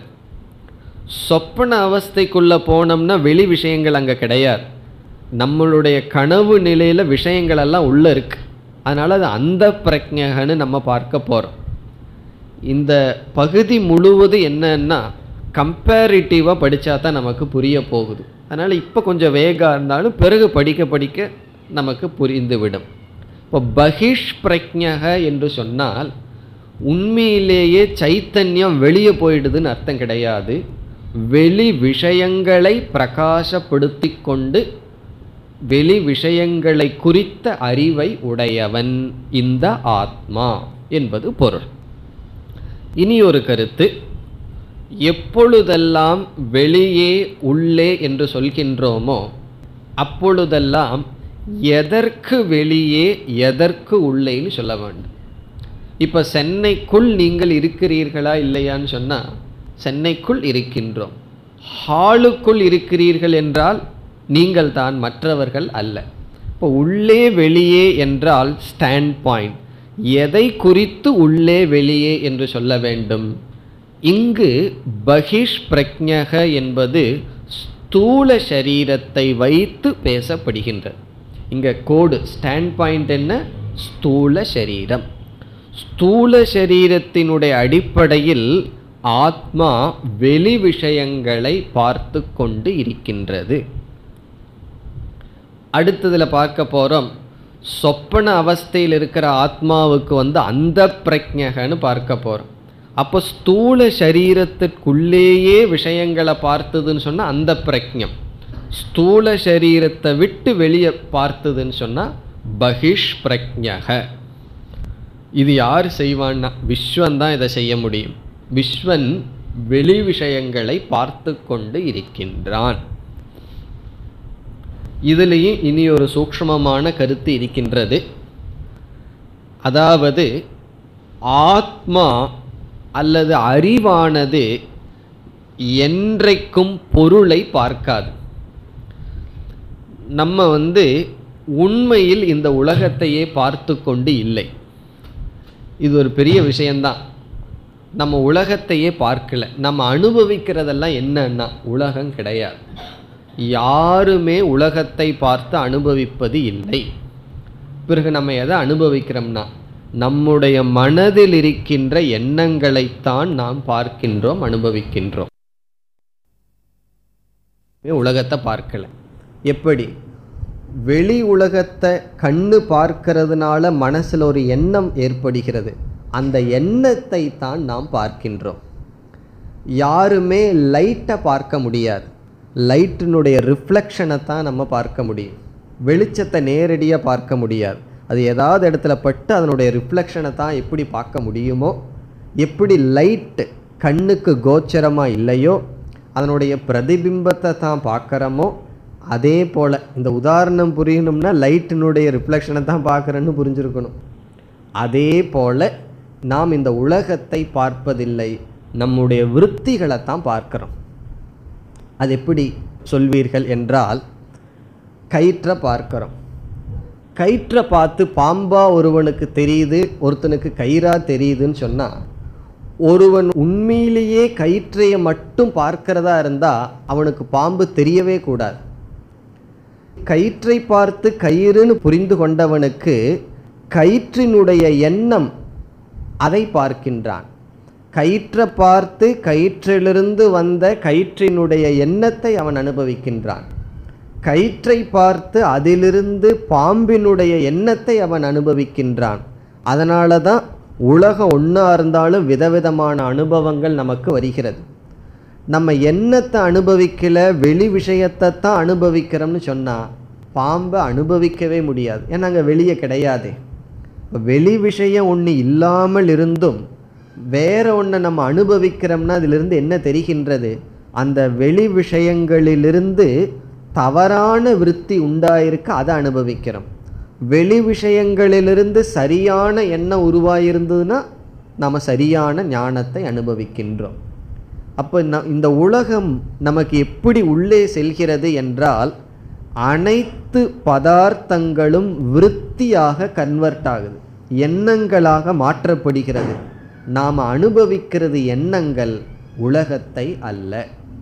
சொப்பன அவஸ்தைக்குள்ளே போனோம்னா வெளி விஷயங்கள் அங்கே கிடையாது நம்மளுடைய கனவு நிலையில் விஷயங்கள் எல்லாம் உள்ளே இருக்கு அதனால் அது அந்த பிரஜகன்னு நம்ம பார்க்க போகிறோம் இந்த பகுதி முழுவதும் என்னன்னா கம்பேரிட்டிவாக படித்தா தான் நமக்கு புரிய போகுது அதனால் இப்போ கொஞ்சம் வேகாக இருந்தாலும் பிறகு படிக்க படிக்க நமக்கு புரிந்து விடும் இப்போ பகிஷ் பிரஜக என்று சொன்னால் உண்மையிலேயே சைத்தன்யம் வெளியே போயிடுதுன்னு அர்த்தம் கிடையாது வெளி விஷயங்களை பிரகாசப்படுத்தி கொண்டு வெளி விஷயங்களை குறித்த அறிவை உடையவன் இந்த ஆத்மா என்பது பொருள் இனி ஒரு கருத்து எப்பொழுதெல்லாம் வெளியே உள்ளே என்று சொல்கின்றோமோ அப்பொழுதெல்லாம் எதற்கு வெளியே எதற்கு உள்ளேன்னு சொல்ல வேண்டும் இப்போ சென்னைக்குள் நீங்கள் இருக்கிறீர்களா இல்லையான்னு சொன்னால் சென்னைக்குள் இருக்கின்றோம் ஹாலுக்குள் இருக்கிறீர்கள் என்றால் நீங்கள் தான் மற்றவர்கள் அல்ல இப்போ உள்ளே வெளியே என்றால் ஸ்டாண்ட் பாயிண்ட் எதை குறித்து உள்ளே வெளியே என்று சொல்ல வேண்டும் இங்கு பகிஷ் பிரக்ஞக என்பது ஸ்தூல சரீரத்தை வைத்து பேசப்படுகின்றது இங்கே கோடு ஸ்டாண்ட் பாயிண்ட் என்ன ஸ்தூல சரீரம் ஸ்தூல சரீரத்தினுடைய அடிப்படையில் ஆத்மா வெளி விஷயங்களை பார்த்து கொண்டு இருக்கின்றது அடுத்ததுல பார்க்க போறோம் சொப்பன அவஸ்தையில் இருக்கிற ஆத்மாவுக்கு வந்து அந்த பிரஜகன்னு பார்க்க போறோம் அப்போ ஸ்தூல சரீரத்திற்குள்ளேயே விஷயங்களை பார்த்ததுன்னு சொன்னா அந்த பிரஜம் ஸ்தூல சரீரத்தை விட்டு வெளியே பார்த்ததுன்னு சொன்னா பகிஷ் பிரஜக இது யார் செய்வான்னா விஸ்வன் தான் இதை செய்ய முடியும் விஸ்வன் வெளி விஷயங்களை பார்த்து கொண்டு இருக்கின்றான் இதுலேயும் இனி ஒரு சூக்ஷ்மமான கருத்து இருக்கின்றது அதாவது ஆத்மா அல்லது அறிவானது என்றைக்கும் பொருளை பார்க்காது நம்ம வந்து உண்மையில் இந்த உலகத்தையே பார்த்து கொண்டு இல்லை இது ஒரு பெரிய விஷயம்தான் நம்ம உலகத்தையே பார்க்கல நம்ம அனுபவிக்கிறதெல்லாம் என்னன்னா உலகம் கிடையாது யாருமே உலகத்தை பார்த்து அனுபவிப்பது இல்லை பிறகு நம்ம எதை அனுபவிக்கிறோம்னா நம்முடைய மனதில் இருக்கின்ற எண்ணங்களைத்தான் நாம் பார்க்கின்றோம் அனுபவிக்கின்றோம் உலகத்தை பார்க்கல எப்படி வெளி உலகத்தை கண்ணு பார்க்கிறதுனால மனசில் ஒரு எண்ணம் ஏற்படுகிறது அந்த எண்ணத்தை தான் நாம் பார்க்கின்றோம் யாருமே லைட்டை பார்க்க முடியாது லைட்டினுடைய ரிஃப்ளெக்ஷனை தான் நம்ம பார்க்க முடியும் வெளிச்சத்தை நேரடியாக பார்க்க முடியாது அது ஏதாவது இடத்துல பட்டு அதனுடைய ரிஃப்ளெக்ஷனை தான் எப்படி பார்க்க முடியுமோ எப்படி லைட்டு கண்ணுக்கு கோச்சரமாக இல்லையோ அதனுடைய பிரதிபிம்பத்தை தான் பார்க்குறோமோ அதே போல் இந்த உதாரணம் புரியணும்னா லைட்டினுடைய ரிஃப்ளெக்ஷனை தான் பார்க்குறேன்னு புரிஞ்சிருக்கணும் அதே போல் நாம் இந்த உலகத்தை பார்ப்பதில்லை நம்முடைய விருத்திகளை தான் பார்க்கிறோம் அது எப்படி சொல்வீர்கள் என்றால் கயிற்றை பார்க்கிறோம் கயிற்றை பார்த்து பாம்பா ஒருவனுக்கு தெரியுது ஒருத்தனுக்கு கயிறா தெரியுதுன்னு சொன்னால் ஒருவன் உண்மையிலேயே கயிற்றையை மட்டும் பார்க்கிறதா இருந்தால் அவனுக்கு பாம்பு தெரியவே கூடாது கயிற்றை பார்த்து கயிறுன்னு புரிந்து கொண்டவனுக்கு கயிற்றினுடைய எண்ணம் அதை பார்க்கின்றான் கயிற்றை பார்த்து கயிற்றிலிருந்து வந்த கயிற்றினுடைய எண்ணத்தை அவன் அனுபவிக்கின்றான் கயிற்றை பார்த்து அதிலிருந்து பாம்பினுடைய எண்ணத்தை அவன் அனுபவிக்கின்றான் அதனால தான் உலகம் ஒன்றா இருந்தாலும் விதவிதமான அனுபவங்கள் நமக்கு வருகிறது நம்ம எண்ணத்தை அனுபவிக்கல வெளி விஷயத்தை தான் அனுபவிக்கிறோம்னு சொன்னால் பாம்பை அனுபவிக்கவே முடியாது ஏன்னா அங்கே வெளியே கிடையாதே இப்போ வெளி விஷயம் ஒன்று இல்லாமல் இருந்தும் வேற ஒன்றை நம்ம அனுபவிக்கிறோம்னா அதிலிருந்து என்ன தெரிகின்றது அந்த வெளி விஷயங்களிலிருந்து தவறான விருத்தி உண்டாயிருக்கு அதை அனுபவிக்கிறோம் வெளி விஷயங்களிலிருந்து சரியான எண்ணம் உருவாயிருந்ததுன்னா நம்ம சரியான ஞானத்தை அனுபவிக்கின்றோம் அப்போ ந இந்த உலகம் நமக்கு எப்படி உள்ளே செல்கிறது என்றால் அனைத்து பதார்த்தங்களும் விருத்தியாக கன்வெர்ட் ஆகுது எண்ணங்களாக மாற்றப்படுகிறது நாம் அனுபவிக்கிறது எண்ணங்கள் உலகத்தை அல்ல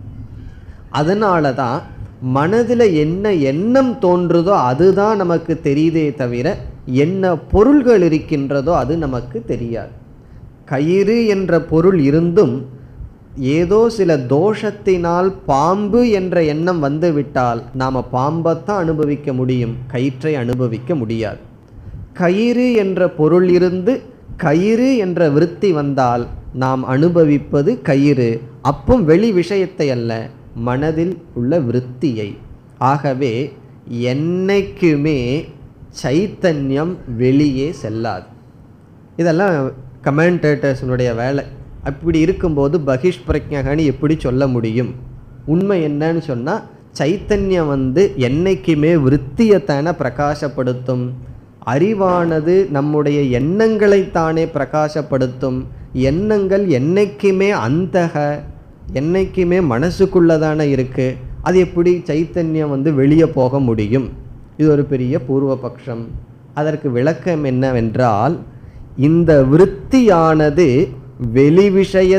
அதனால தான் மனதில் என்ன எண்ணம் தோன்றுதோ அதுதான் நமக்கு தெரியுதே தவிர என்ன பொருள்கள் இருக்கின்றதோ அது நமக்கு தெரியாது கயிறு என்ற பொருள் இருந்தும் ஏதோ சில தோஷத்தினால் பாம்பு என்ற எண்ணம் வந்துவிட்டால் நாம் பாம்பைத்தான் அனுபவிக்க முடியும் கயிற்றை அனுபவிக்க முடியாது கயிறு என்ற பொருள் இருந்து கயிறு என்ற விருத்தி வந்தால் நாம் அனுபவிப்பது கயிறு அப்பும் வெளி விஷயத்தை அல்ல மனதில் உள்ள விருத்தியை ஆகவே என்னைக்குமே சைத்தன்யம் வெளியே செல்லாது இதெல்லாம் கமெண்டேட்டர்ஸினுடைய வேலை அப்படி இருக்கும்போது பகிஷ் பிரஜகன்னு எப்படி சொல்ல முடியும் உண்மை என்னன்னு சொன்னால் சைத்தன்யம் வந்து என்னைக்குமே விருத்தியத்தானே பிரகாசப்படுத்தும் அறிவானது நம்முடைய எண்ணங்களைத்தானே பிரகாசப்படுத்தும் எண்ணங்கள் என்னைக்குமே அந்தக என்னைக்குமே மனசுக்குள்ளதானே இருக்குது அது எப்படி சைத்தன்யம் வந்து வெளியே போக முடியும் இது ஒரு பெரிய பூர்வபக்ஷம் அதற்கு விளக்கம் என்னவென்றால் இந்த விருத்தியானது வெளி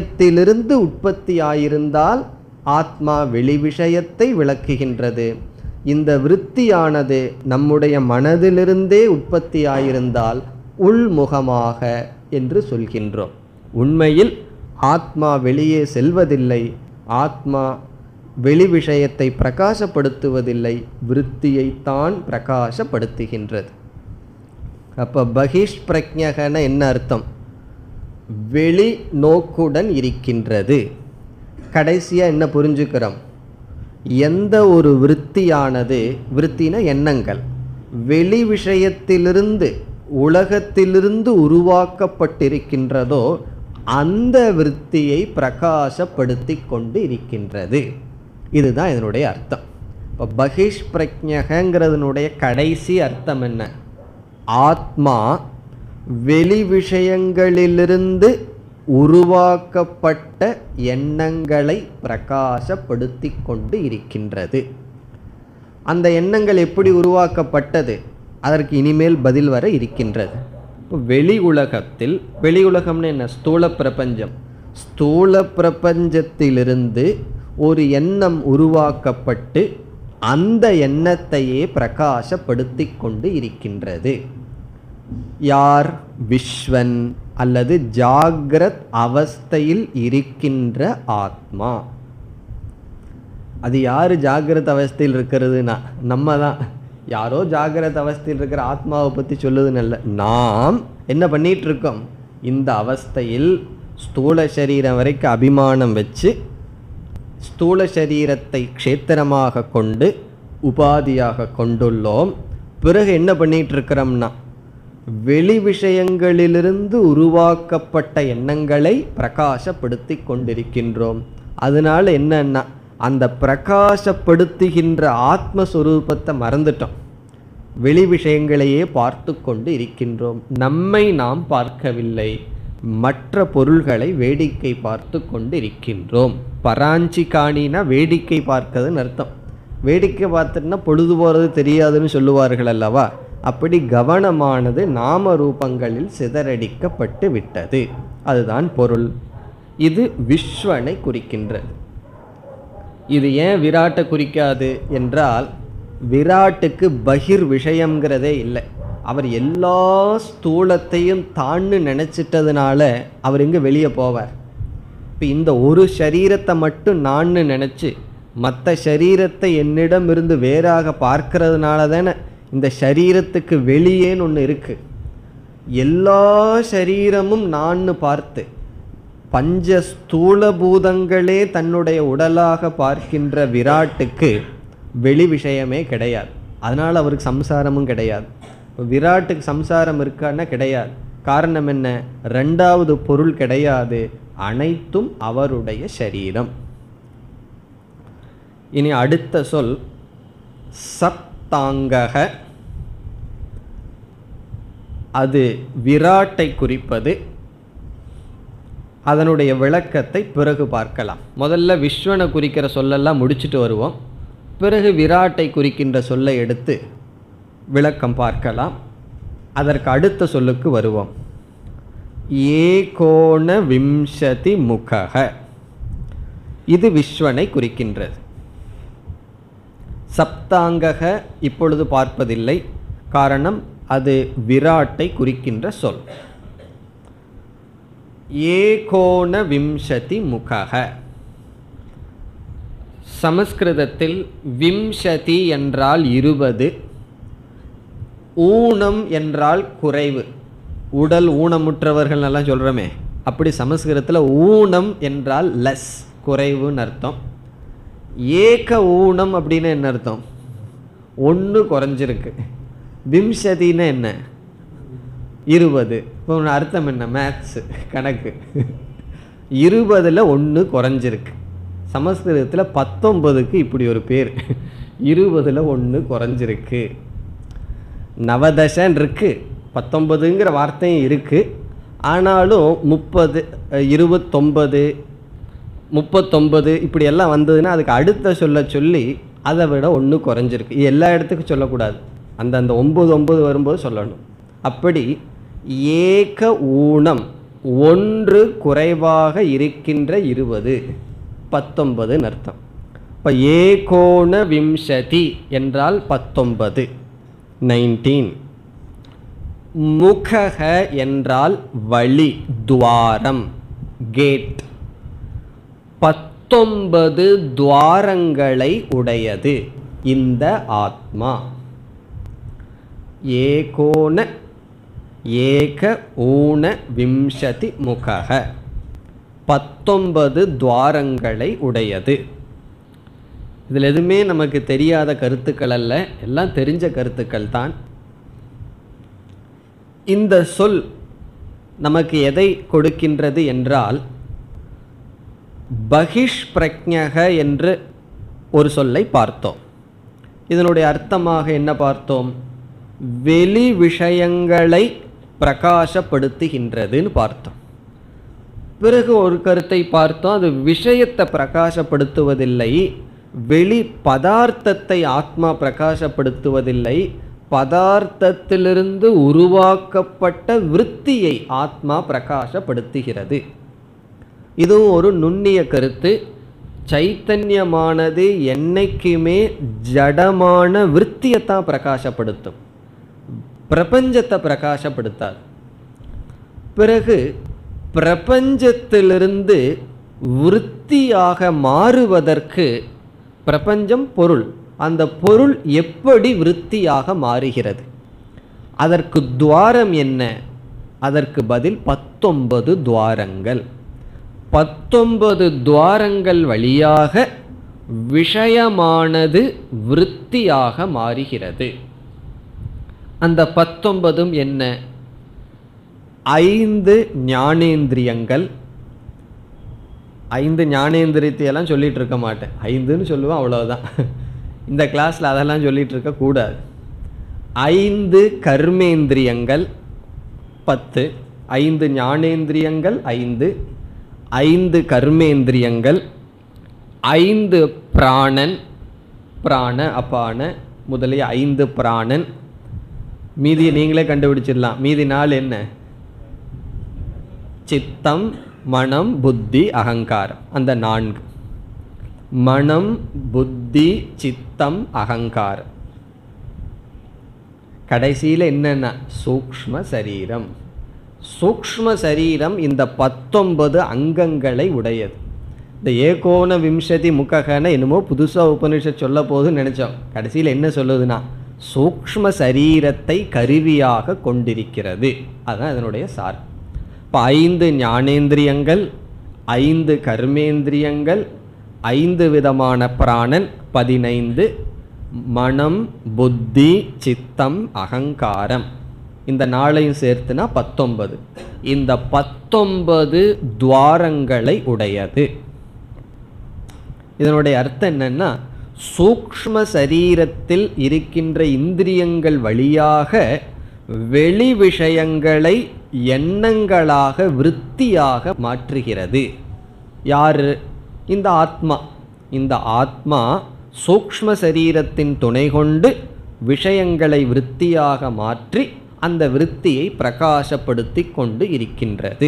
விஷயத்திலிருந்து உற்பத்தி ஆயிருந்தால் ஆத்மா வெளி விஷயத்தை விளக்குகின்றது இந்த விருத்தியானது நம்முடைய மனதிலிருந்தே உற்பத்தியாயிருந்தால் உள்முகமாக என்று சொல்கின்றோம் உண்மையில் ஆத்மா வெளியே செல்வதில்லை ஆத்மா வெளி விஷயத்தை பிரகாசப்படுத்துவதில்லை விருத்தியைத்தான் பிரகாசப்படுத்துகின்றது அப்போ பகிஷ் பிரஜகன என்ன அர்த்தம் வெளி நோக்குடன் இருக்கின்றது கடைசியாக என்ன புரிஞ்சுக்கிறோம் எந்த ஒரு விருத்தியானது விருத்தின எண்ணங்கள் வெளி விஷயத்திலிருந்து உலகத்திலிருந்து உருவாக்கப்பட்டிருக்கின்றதோ அந்த விருத்தியை பிரகாசப்படுத்தி கொண்டு இருக்கின்றது இதுதான் இதனுடைய அர்த்தம் இப்போ பகிஷ் பிரஜகங்கிறதுனுடைய கடைசி அர்த்தம் என்ன ஆத்மா வெளி விஷயங்களிலிருந்து உருவாக்கப்பட்ட எண்ணங்களை பிரகாசப்படுத்தி கொண்டு இருக்கின்றது அந்த எண்ணங்கள் எப்படி உருவாக்கப்பட்டது அதற்கு இனிமேல் பதில் வர இருக்கின்றது இப்போ வெளி உலகத்தில் வெளி உலகம்னு என்ன ஸ்தூல பிரபஞ்சம் ஸ்தூல பிரபஞ்சத்திலிருந்து ஒரு எண்ணம் உருவாக்கப்பட்டு அந்த எண்ணத்தையே பிரகாசப்படுத்தி கொண்டு இருக்கின்றது யார் விஸ்வன் அல்லது ஜாகிரத் அவஸ்தையில் இருக்கின்ற ஆத்மா அது யார் ஜாகிரத் அவஸ்தையில் இருக்கிறதுனா நம்ம தான் யாரோ ஜாகிரத் அவஸ்தையில் இருக்கிற ஆத்மாவை பற்றி சொல்லுதுன்னு இல்லை நாம் என்ன பண்ணிட்டு இருக்கோம் இந்த அவஸ்தையில் ஸ்தூல சரீரம் வரைக்கும் அபிமானம் வச்சு ஸ்தூல சரீரத்தை க்ஷேத்திரமாக கொண்டு உபாதியாக கொண்டுள்ளோம் பிறகு என்ன பண்ணிட்டு இருக்கிறோம்னா வெளி விஷயங்களிலிருந்து உருவாக்கப்பட்ட எண்ணங்களை பிரகாசப்படுத்தி கொண்டிருக்கின்றோம் அதனால என்னன்னா அந்த பிரகாசப்படுத்துகின்ற ஆத்மஸ்வரூபத்தை மறந்துட்டோம் வெளி விஷயங்களையே பார்த்து கொண்டு இருக்கின்றோம் நம்மை நாம் பார்க்கவில்லை மற்ற பொருள்களை வேடிக்கை பார்த்து கொண்டு இருக்கின்றோம் பராஞ்சி காணினா வேடிக்கை பார்க்கறதுன்னு அர்த்தம் வேடிக்கை பார்த்துட்டுனா பொழுது போகிறது தெரியாதுன்னு சொல்லுவார்கள் அல்லவா அப்படி கவனமானது நாம ரூபங்களில் சிதறடிக்கப்பட்டு விட்டது அதுதான் பொருள் இது விஸ்வனை குறிக்கின்றது இது ஏன் விராட்டை குறிக்காது என்றால் விராட்டுக்கு பகிர் விஷயங்கிறதே இல்லை அவர் எல்லா ஸ்தூலத்தையும் தான்னு நினச்சிட்டதுனால அவர் எங்கே வெளியே போவார் இப்போ இந்த ஒரு சரீரத்தை மட்டும் நான்னு நினச்சி மற்ற சரீரத்தை என்னிடம் இருந்து வேறாக பார்க்கறதுனால தானே இந்த சரீரத்துக்கு வெளியேன்னு ஒன்று இருக்குது எல்லா சரீரமும் நான்னு பார்த்து பஞ்ச ஸ்தூல பூதங்களே தன்னுடைய உடலாக பார்க்கின்ற விராட்டுக்கு வெளி விஷயமே கிடையாது அதனால் அவருக்கு சம்சாரமும் கிடையாது இப்போ விராட்டுக்கு சம்சாரம் இருக்கான்னா கிடையாது காரணம் என்ன ரெண்டாவது பொருள் கிடையாது அனைத்தும் அவருடைய சரீரம் இனி அடுத்த சொல் சப்தாங்கக அது விராட்டை குறிப்பது அதனுடைய விளக்கத்தை பிறகு பார்க்கலாம் முதல்ல விஸ்வனை குறிக்கிற சொல்லெல்லாம் முடிச்சுட்டு வருவோம் பிறகு விராட்டை குறிக்கின்ற சொல்லை எடுத்து விளக்கம் பார்க்கலாம் அதற்கு அடுத்த சொல்லுக்கு வருவோம் ஏகோண விம்சதி முகக இது விஸ்வனை குறிக்கின்றது சப்தாங்கக இப்பொழுது பார்ப்பதில்லை காரணம் அது விராட்டை குறிக்கின்ற சொல் ஏகோண விம்சதி முகக சமஸ்கிருதத்தில் விம்சதி என்றால் இருபது ஊனம் என்றால் குறைவு உடல் ஊனமுற்றவர்கள் எல்லாம் சொல்கிறோமே அப்படி சமஸ்கிருதத்தில் ஊனம் என்றால் லெஸ் குறைவுன்னு அர்த்தம் ஏக ஊனம் அப்படின்னு என்ன அர்த்தம் ஒன்று குறைஞ்சிருக்கு விம்சதின்னு என்ன இருபது இப்போ உன் அர்த்தம் என்ன மேத்ஸு கணக்கு இருபதில் ஒன்று குறைஞ்சிருக்கு சமஸ்கிருதத்தில் பத்தொன்பதுக்கு இப்படி ஒரு பேர் இருபதில் ஒன்று குறைஞ்சிருக்கு நவதசன் இருக்கு பத்தொன்பதுங்கிற வார்த்தையும் இருக்குது ஆனாலும் முப்பது இருபத்தொம்பது முப்பத்தொம்பது இப்படி எல்லாம் வந்ததுன்னா அதுக்கு அடுத்த சொல்ல சொல்லி அதை விட ஒன்று குறைஞ்சிருக்கு இது எல்லா இடத்துக்கும் சொல்லக்கூடாது அந்த அந்த ஒம்பது ஒம்பது வரும்போது சொல்லணும் அப்படி ஏக ஊனம் ஒன்று குறைவாக இருக்கின்ற இருபது பத்தொன்பதுன்னு அர்த்தம் இப்போ ஏகோண விம்சதி என்றால் பத்தொன்பது நைன்டீன் முகக என்றால் வழி துவாரம் கேட் பத்தொன்பது துவாரங்களை உடையது இந்த ஆத்மா ஏகோண ஏக ஊன விம்சதி முகக பத்தொன்பது துவாரங்களை உடையது இதில் எதுவுமே நமக்கு தெரியாத கருத்துக்கள் அல்ல எல்லாம் தெரிஞ்ச கருத்துக்கள் தான் இந்த சொல் நமக்கு எதை கொடுக்கின்றது என்றால் பகிஷ் பிரக்ஞக என்று ஒரு சொல்லை பார்த்தோம் இதனுடைய அர்த்தமாக என்ன பார்த்தோம் வெளி விஷயங்களை பிரகாசப்படுத்துகின்றதுன்னு பார்த்தோம் பிறகு ஒரு கருத்தை பார்த்தோம் அது விஷயத்தை பிரகாசப்படுத்துவதில்லை வெளி பதார்த்தத்தை ஆத்மா பிரகாசப்படுத்துவதில்லை பதார்த்தத்திலிருந்து உருவாக்கப்பட்ட விருத்தியை ஆத்மா பிரகாசப்படுத்துகிறது இதுவும் ஒரு நுண்ணிய கருத்து சைத்தன்யமானது என்னைக்குமே ஜடமான விருத்தியைத்தான் பிரகாசப்படுத்தும் பிரபஞ்சத்தை பிரகாசப்படுத்தாது பிறகு பிரபஞ்சத்திலிருந்து விருத்தியாக மாறுவதற்கு பிரபஞ்சம் பொருள் அந்த பொருள் எப்படி விருத்தியாக மாறுகிறது அதற்கு துவாரம் என்ன அதற்கு பதில் பத்தொன்பது துவாரங்கள் பத்தொன்பது துவாரங்கள் வழியாக விஷயமானது விருத்தியாக மாறுகிறது அந்த பத்தொன்பதும் என்ன ஐந்து ஞானேந்திரியங்கள் ஐந்து ஞானேந்திரியத்தையெல்லாம் சொல்லிட்டு இருக்க மாட்டேன் ஐந்துன்னு சொல்லுவேன் அவ்வளோதான் இந்த கிளாஸில் அதெல்லாம் சொல்லிட்டு இருக்க கூடாது ஐந்து கர்மேந்திரியங்கள் பத்து ஐந்து ஞானேந்திரியங்கள் ஐந்து ஐந்து கர்மேந்திரியங்கள் ஐந்து பிராணன் பிராண அப்பான முதலிய ஐந்து பிராணன் மீதி நீங்களே கண்டுபிடிச்சிடலாம் மீதி நாள் என்ன சித்தம் மனம் புத்தி அகங்காரம் அந்த நான்கு மனம் புத்தி சித்தம் அகங்காரம் கடைசியில் என்னென்ன சூக்ஷ்ம சரீரம் சூக்ஷ்ம சரீரம் இந்த பத்தொன்பது அங்கங்களை உடையது இந்த ஏகோண விம்சதி முககன என்னமோ புதுசாக உபனிஷத் சொல்ல போதுன்னு நினச்சோம் கடைசியில் என்ன சொல்லுதுன்னா சூக்ஷ்ம சரீரத்தை கருவியாக கொண்டிருக்கிறது அதுதான் இதனுடைய சார் இப்போ ஐந்து ஞானேந்திரியங்கள் ஐந்து கர்மேந்திரியங்கள் ஐந்து விதமான பிராணன் பதினைந்து மனம் புத்தி சித்தம் அகங்காரம் இந்த நாளையும் சேர்த்துனா பத்தொன்பது இந்த பத்தொன்பது துவாரங்களை உடையது இதனுடைய அர்த்தம் என்னன்னா சூக்ஷ்ம சரீரத்தில் இருக்கின்ற இந்திரியங்கள் வழியாக வெளி விஷயங்களை எண்ணங்களாக விருத்தியாக மாற்றுகிறது யாரு இந்த ஆத்மா இந்த ஆத்மா சூக்ஷ்ம சரீரத்தின் துணை கொண்டு விஷயங்களை விருத்தியாக மாற்றி அந்த விருத்தியை பிரகாசப்படுத்தி கொண்டு இருக்கின்றது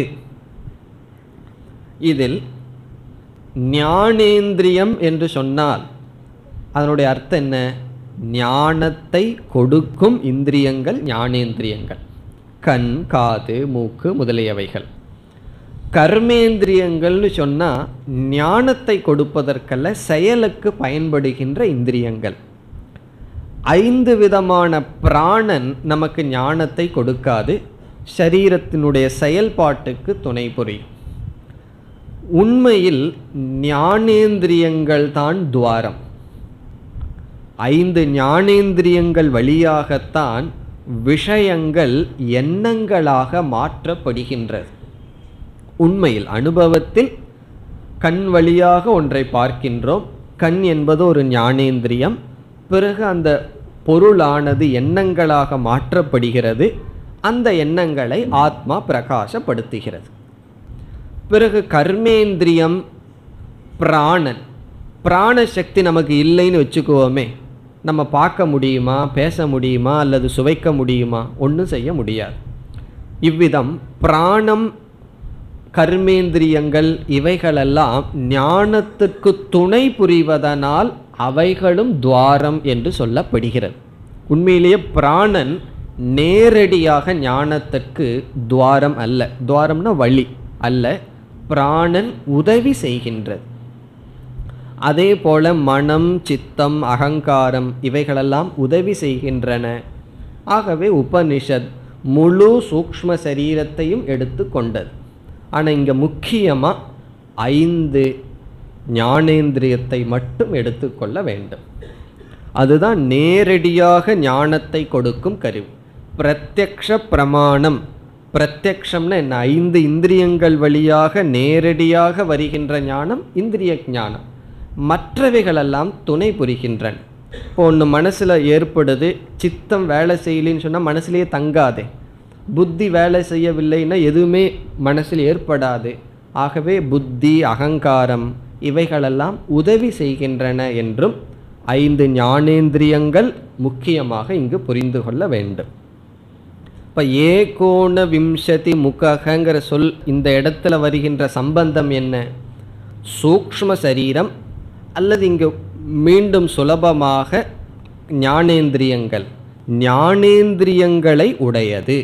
இதில் ஞானேந்திரியம் என்று சொன்னால் அதனுடைய அர்த்தம் என்ன ஞானத்தை கொடுக்கும் இந்திரியங்கள் ஞானேந்திரியங்கள் கண் காது மூக்கு முதலியவைகள் கர்மேந்திரியங்கள்னு சொன்னால் ஞானத்தை கொடுப்பதற்கல்ல செயலுக்கு பயன்படுகின்ற இந்திரியங்கள் ஐந்து விதமான பிராணன் நமக்கு ஞானத்தை கொடுக்காது சரீரத்தினுடைய செயல்பாட்டுக்கு துணை புரியும் உண்மையில் ஞானேந்திரியங்கள் தான் துவாரம் ஐந்து ஞானேந்திரியங்கள் வழியாகத்தான் விஷயங்கள் எண்ணங்களாக மாற்றப்படுகின்றது உண்மையில் அனுபவத்தில் கண் வழியாக ஒன்றை பார்க்கின்றோம் கண் என்பது ஒரு ஞானேந்திரியம் பிறகு அந்த பொருளானது எண்ணங்களாக மாற்றப்படுகிறது அந்த எண்ணங்களை ஆத்மா பிரகாசப்படுத்துகிறது பிறகு கர்மேந்திரியம் பிராணன் பிராண சக்தி நமக்கு இல்லைன்னு வச்சுக்குவோமே நம்ம பார்க்க முடியுமா பேச முடியுமா அல்லது சுவைக்க முடியுமா ஒன்றும் செய்ய முடியாது இவ்விதம் பிராணம் கர்மேந்திரியங்கள் இவைகளெல்லாம் ஞானத்துக்கு துணை புரிவதனால் அவைகளும் துவாரம் என்று சொல்லப்படுகிறது உண்மையிலேயே பிராணன் நேரடியாக ஞானத்துக்கு துவாரம் அல்ல துவாரம்னா வழி அல்ல பிராணன் உதவி செய்கின்றது அதே போல மனம் சித்தம் அகங்காரம் இவைகளெல்லாம் உதவி செய்கின்றன ஆகவே உபனிஷத் முழு சூக்ஷ்ம சரீரத்தையும் எடுத்து கொண்டது ஆனால் இங்கே முக்கியமாக ஐந்து ஞானேந்திரியத்தை மட்டும் எடுத்துக்கொள்ள வேண்டும் அதுதான் நேரடியாக ஞானத்தை கொடுக்கும் கருவி பிரத்யக்ஷ பிரமாணம் பிரத்யக்ஷம்னா என்ன ஐந்து இந்திரியங்கள் வழியாக நேரடியாக வருகின்ற ஞானம் இந்திரிய ஞானம் மற்றவைகளெல்லாம் துணை புரிகின்றன இப்போ ஒன்று மனசில் ஏற்படுது சித்தம் வேலை செய்யலின்னு சொன்னால் மனசுலேயே தங்காதே புத்தி வேலை செய்யவில்லைன்னா எதுவுமே மனசில் ஏற்படாது ஆகவே புத்தி அகங்காரம் இவைகளெல்லாம் உதவி செய்கின்றன என்றும் ஐந்து ஞானேந்திரியங்கள் முக்கியமாக இங்கு புரிந்து கொள்ள வேண்டும் இப்போ ஏகோண விம்சதி முகங்கிற சொல் இந்த இடத்துல வருகின்ற சம்பந்தம் என்ன சூக்ஷ்ம சரீரம் அல்லது இங்கு மீண்டும் சுலபமாக ஞானேந்திரியங்கள் ஞானேந்திரியங்களை உடையது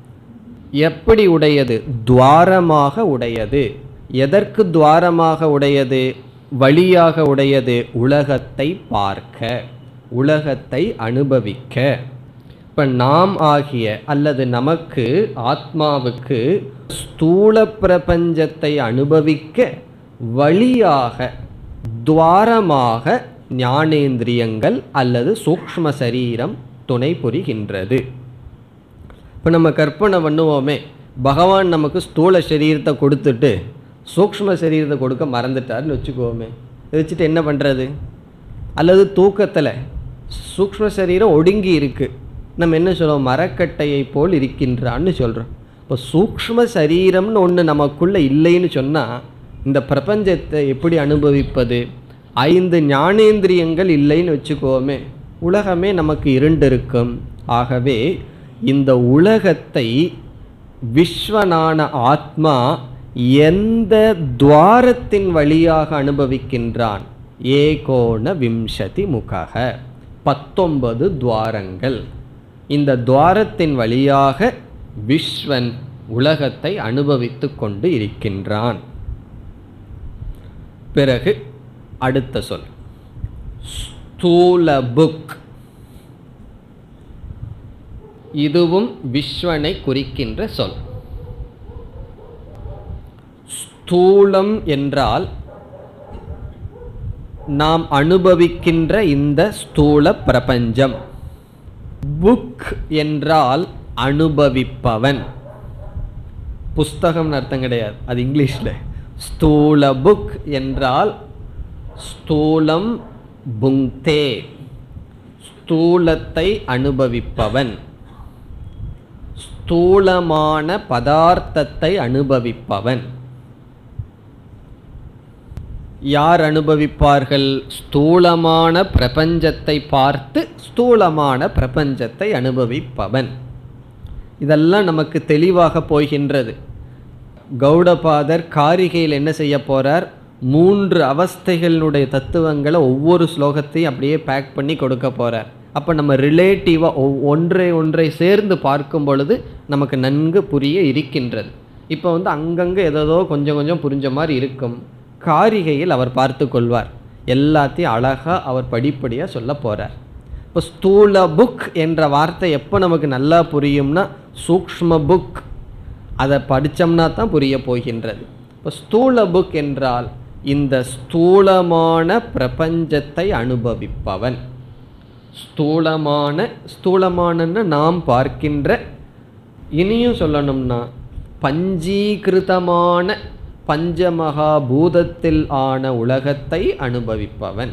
எப்படி உடையது துவாரமாக உடையது எதற்கு துவாரமாக உடையது வழியாக உடையது உலகத்தை பார்க்க உலகத்தை அனுபவிக்க இப்போ நாம் ஆகிய அல்லது நமக்கு ஆத்மாவுக்கு ஸ்தூல பிரபஞ்சத்தை அனுபவிக்க வழியாக துவாரமாக ஞானேந்திரியங்கள் அல்லது சூக்ஷ்ம சரீரம் துணை புரிகின்றது இப்போ நம்ம கற்பனை பண்ணுவோமே பகவான் நமக்கு ஸ்தூல சரீரத்தை கொடுத்துட்டு சூக்ஷ்ம சரீரத்தை கொடுக்க மறந்துட்டாருன்னு வச்சுக்குவோமே இதை வச்சுட்டு என்ன பண்ணுறது அல்லது தூக்கத்தில் சூக்ஷ்ம சரீரம் ஒடுங்கி இருக்கு நம்ம என்ன சொல்லுவோம் மரக்கட்டையை போல் இருக்கின்றான்னு சொல்கிறோம் இப்போ சூக்ஷ்ம சரீரம்னு ஒன்று நமக்குள்ளே இல்லைன்னு சொன்னால் இந்த பிரபஞ்சத்தை எப்படி அனுபவிப்பது ஐந்து ஞானேந்திரியங்கள் இல்லைன்னு வச்சுக்கோமே உலகமே நமக்கு இருண்டு இருக்கும் ஆகவே இந்த உலகத்தை விஸ்வனான ஆத்மா எந்த துவாரத்தின் வழியாக அனுபவிக்கின்றான் ஏகோண விம்சதி முகக பத்தொன்பது துவாரங்கள் இந்த துவாரத்தின் வழியாக விஸ்வன் உலகத்தை அனுபவித்து கொண்டு இருக்கின்றான் பிறகு அடுத்த சொல் ஸ்தூல புக் இதுவும் விஸ்வனை குறிக்கின்ற சொல் ஸ்தூலம் என்றால் நாம் அனுபவிக்கின்ற இந்த ஸ்தூல பிரபஞ்சம் புக் என்றால் அனுபவிப்பவன் புஸ்தகம்னு அர்த்தம் கிடையாது அது இங்கிலீஷில் ஸ்தூல புக் என்றால் ஸ்தூலம் புங்தே ஸ்தூலத்தை அனுபவிப்பவன் ஸ்தூலமான பதார்த்தத்தை அனுபவிப்பவன் யார் அனுபவிப்பார்கள் ஸ்தூலமான பிரபஞ்சத்தை பார்த்து ஸ்தூலமான பிரபஞ்சத்தை அனுபவிப்பவன் இதெல்லாம் நமக்கு தெளிவாக போகின்றது கௌடபாதர் காரிகையில் என்ன செய்ய போறார் மூன்று அவஸ்தைகளினுடைய தத்துவங்களை ஒவ்வொரு ஸ்லோகத்தையும் அப்படியே பேக் பண்ணி கொடுக்க போறார் அப்போ நம்ம ரிலேட்டிவாக ஒன்றை ஒன்றை சேர்ந்து பார்க்கும் பொழுது நமக்கு நன்கு புரிய இருக்கின்றது இப்போ வந்து அங்கங்கே ஏதோ கொஞ்சம் கொஞ்சம் புரிஞ்ச மாதிரி இருக்கும் காரிகையில் அவர் பார்த்து கொள்வார் எல்லாத்தையும் அழகாக அவர் படிப்படியாக சொல்ல போகிறார் இப்போ ஸ்தூல புக் என்ற வார்த்தை எப்போ நமக்கு நல்லா புரியும்னா சூக்ஷ்ம புக் அதை படித்தோம்னா தான் புரிய போகின்றது இப்போ ஸ்தூல புக் என்றால் இந்த ஸ்தூலமான பிரபஞ்சத்தை அனுபவிப்பவன் ஸ்தூலமான ஸ்தூலமானன்னு நாம் பார்க்கின்ற இனியும் சொல்லணும்னா பஞ்சீகிருதமான பஞ்சமகா பூதத்தில் ஆன உலகத்தை அனுபவிப்பவன்